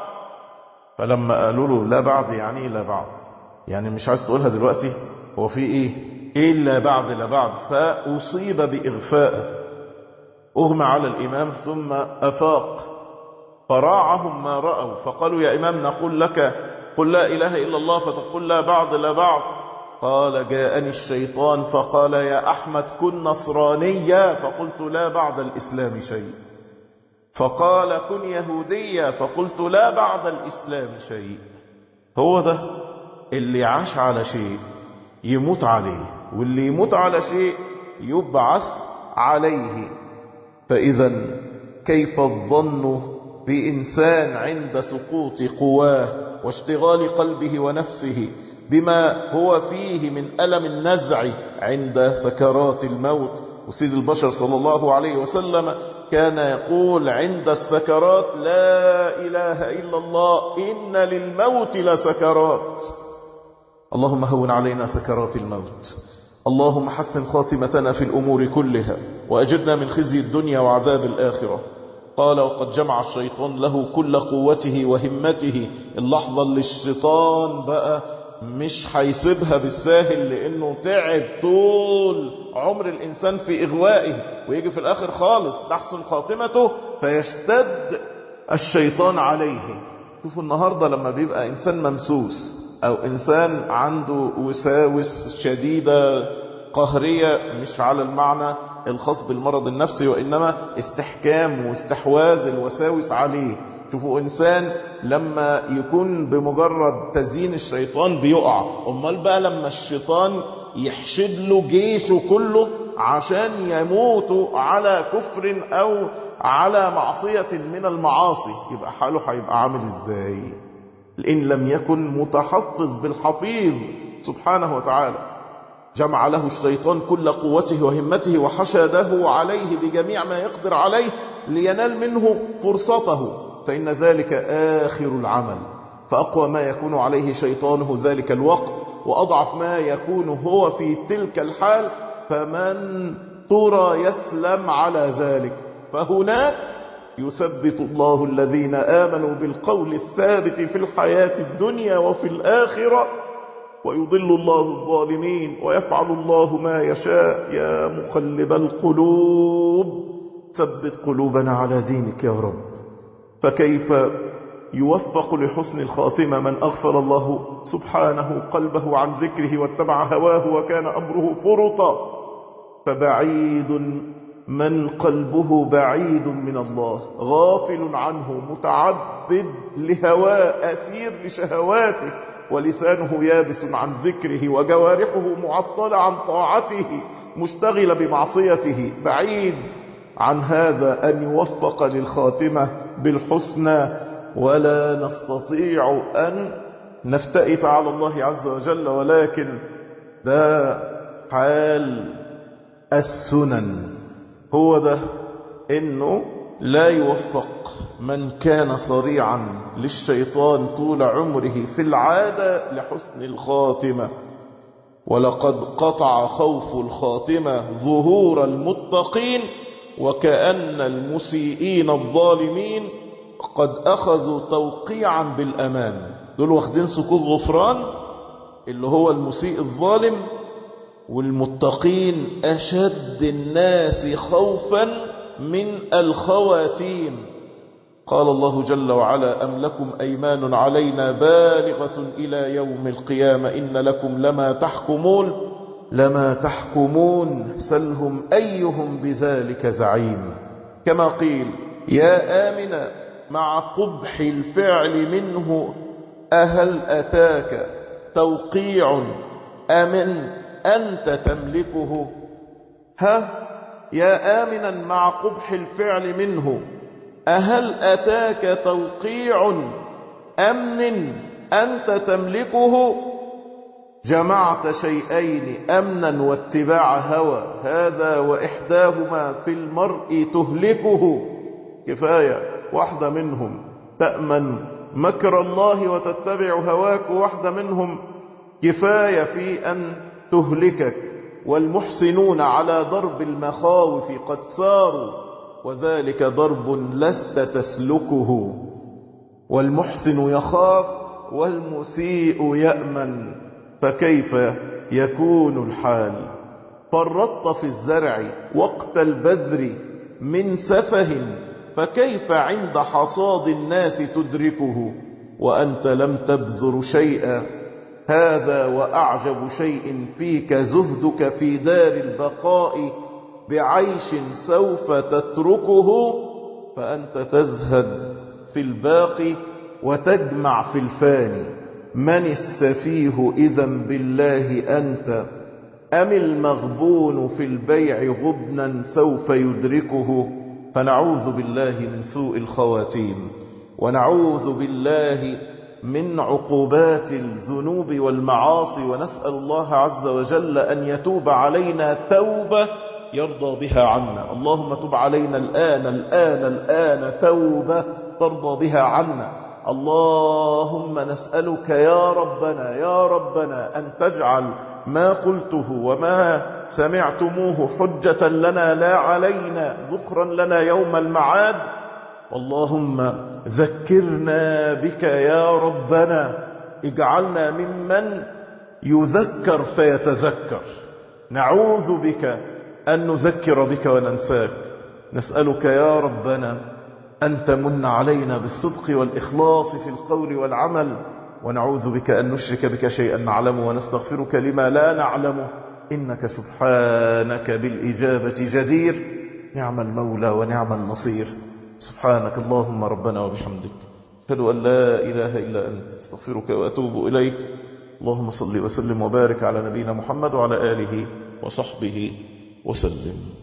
[SPEAKER 1] فلما قالوا له لا بعد يعني لا بعد يعني مش عايز تقولها دلوقتي هو في ايه ايه لا بعد لا بعد فأصيب بإغفاء أغمى على الإمام ثم أفاق فراعهم ما رأوا فقالوا يا إمام نقول لك قل لا إله إلا الله فتقول لا بعد لا بعد قال جاءني الشيطان فقال يا أحمد كن نصرانيا فقلت لا بعد الإسلام شيء فقال كن يهوديا فقلت لا بعد الإسلام شيء هو ده اللي عاش على شيء يموت عليه واللي يموت على شيء يبعث عليه فإذا كيف الظن بإنسان عند سقوط قواه واشتغال قلبه ونفسه بما هو فيه من ألم النزع عند سكرات الموت وسيد البشر صلى الله عليه وسلم كان يقول عند السكرات لا إله إلا الله إن للموت لسكرات اللهم هون علينا سكرات الموت اللهم حسن خاتمتنا في الأمور كلها وأجرنا من خزي الدنيا وعذاب الآخرة قال وقد جمع الشيطان له كل قوته وهمته اللحظة اللي الشيطان بقى مش هيسيبها بالساهل لانه تعب طول عمر الانسان في اغوائه ويجي في الاخر خالص تحسن خاتمته فيشتد الشيطان عليه شوفوا النهاردة لما بيبقى انسان ممسوس او انسان عنده وساوس شديدة قهرية مش على المعنى الخاص بالمرض النفسي وانما استحكام واستحواذ الوساوس عليه شوفوا إنسان لما يكون بمجرد تزيين الشيطان بيقع أمال بقى لما الشيطان يحشد له جيشه كله عشان يموتوا على كفر أو على معصية من المعاصي يبقى حاله هيبقى عامل إزاي إن لم يكن متحفظ بالحفيظ سبحانه وتعالى جمع له الشيطان كل قوته وهمته وحشده عليه بجميع ما يقدر عليه لينال منه فرصته فإن ذلك آخر العمل فأقوى ما يكون عليه شيطانه ذلك الوقت وأضعف ما يكون هو في تلك الحال فمن ترى يسلم على ذلك فهناك يثبت الله الذين آمنوا بالقول الثابت في الحياة الدنيا وفي الآخرة ويضل الله الظالمين ويفعل الله ما يشاء يا مخلب القلوب ثبت قلوبنا على دينك يا رب فكيف يوفق لحسن الخاتمة من أغفل الله سبحانه قلبه عن ذكره واتبع هواه وكان أمره فرطا فبعيد من قلبه بعيد من الله غافل عنه متعبد لهواه أسير لشهواته ولسانه يابس عن ذكره وجوارحه معطلة عن طاعته مشتغل بمعصيته بعيد عن هذا أن يوفق للخاتمة بالحسنى ولا نستطيع أن نفتئت على الله عز وجل ولكن ده حال السنن هو ده انه لا يوفق من كان صريعا للشيطان طول عمره في العادة لحسن الخاتمة ولقد قطع خوف الخاتمة ظهور المتقين وكأن المسيئين الظالمين قد أخذوا توقيعا بالأمان دول واخدين سكوت غفران اللي هو المسيء الظالم والمتقين أشد الناس خوفا من الخواتيم قال الله جل وعلا أم لكم أيمان علينا بالغة إلى يوم القيامة إن لكم لما تحكمون لما تحكمون سلهم أيهم بذلك زعيم كما قيل يا آمن مع قبح الفعل منه أهل أتاك توقيع أمن أنت تملكه ها يا آمنا مع قبح الفعل منه أهل أتاك توقيع أمن أنت تملكه جمعت شيئين أمنا واتباع هوى هذا وإحداهما في المرء تهلكه كفاية واحدة منهم تأمن مكر الله وتتبع هواك واحدة منهم كفاية في أن تهلكك والمحسنون على ضرب المخاوف قد ساروا وذلك ضرب لست تسلكه والمحسن يخاف والمسيء يأمن فكيف يكون الحال فرطت في الزرع وقت البذر من سفه فكيف عند حصاد الناس تدركه وأنت لم تبذر شيئا هذا وأعجب شيء فيك زهدك في دار البقاء بعيش سوف تتركه فأنت تزهد في الباقي وتجمع في الفاني من السفيه إذا بالله أنت أم المغبون في البيع غبنا سوف يدركه فنعوذ بالله من سوء الخواتيم ونعوذ بالله من عقوبات الذنوب والمعاصي ونسأل الله عز وجل أن يتوب علينا توبة يرضى بها عنا اللهم تب علينا الآن الآن الآن توبة ترضى بها عنا اللهم نسألك يا ربنا يا ربنا أن تجعل ما قلته وما سمعتموه حجة لنا لا علينا ذخرا لنا يوم المعاد اللهم ذكرنا بك يا ربنا اجعلنا ممن يذكر فيتذكر نعوذ بك أن نذكر بك وننساك نسألك يا ربنا أن تمن علينا بالصدق والإخلاص في القول والعمل ونعوذ بك أن نشرك بك شيئا نعلم ونستغفرك لما لا نعلم إنك سبحانك بالإجابة جدير نعم المولى ونعم النصير سبحانك اللهم ربنا وبحمدك أشهد أن لا إله إلا أنت استغفرك وأتوب إليك اللهم صل وسلم وبارك على نبينا محمد وعلى آله وصحبه وسلم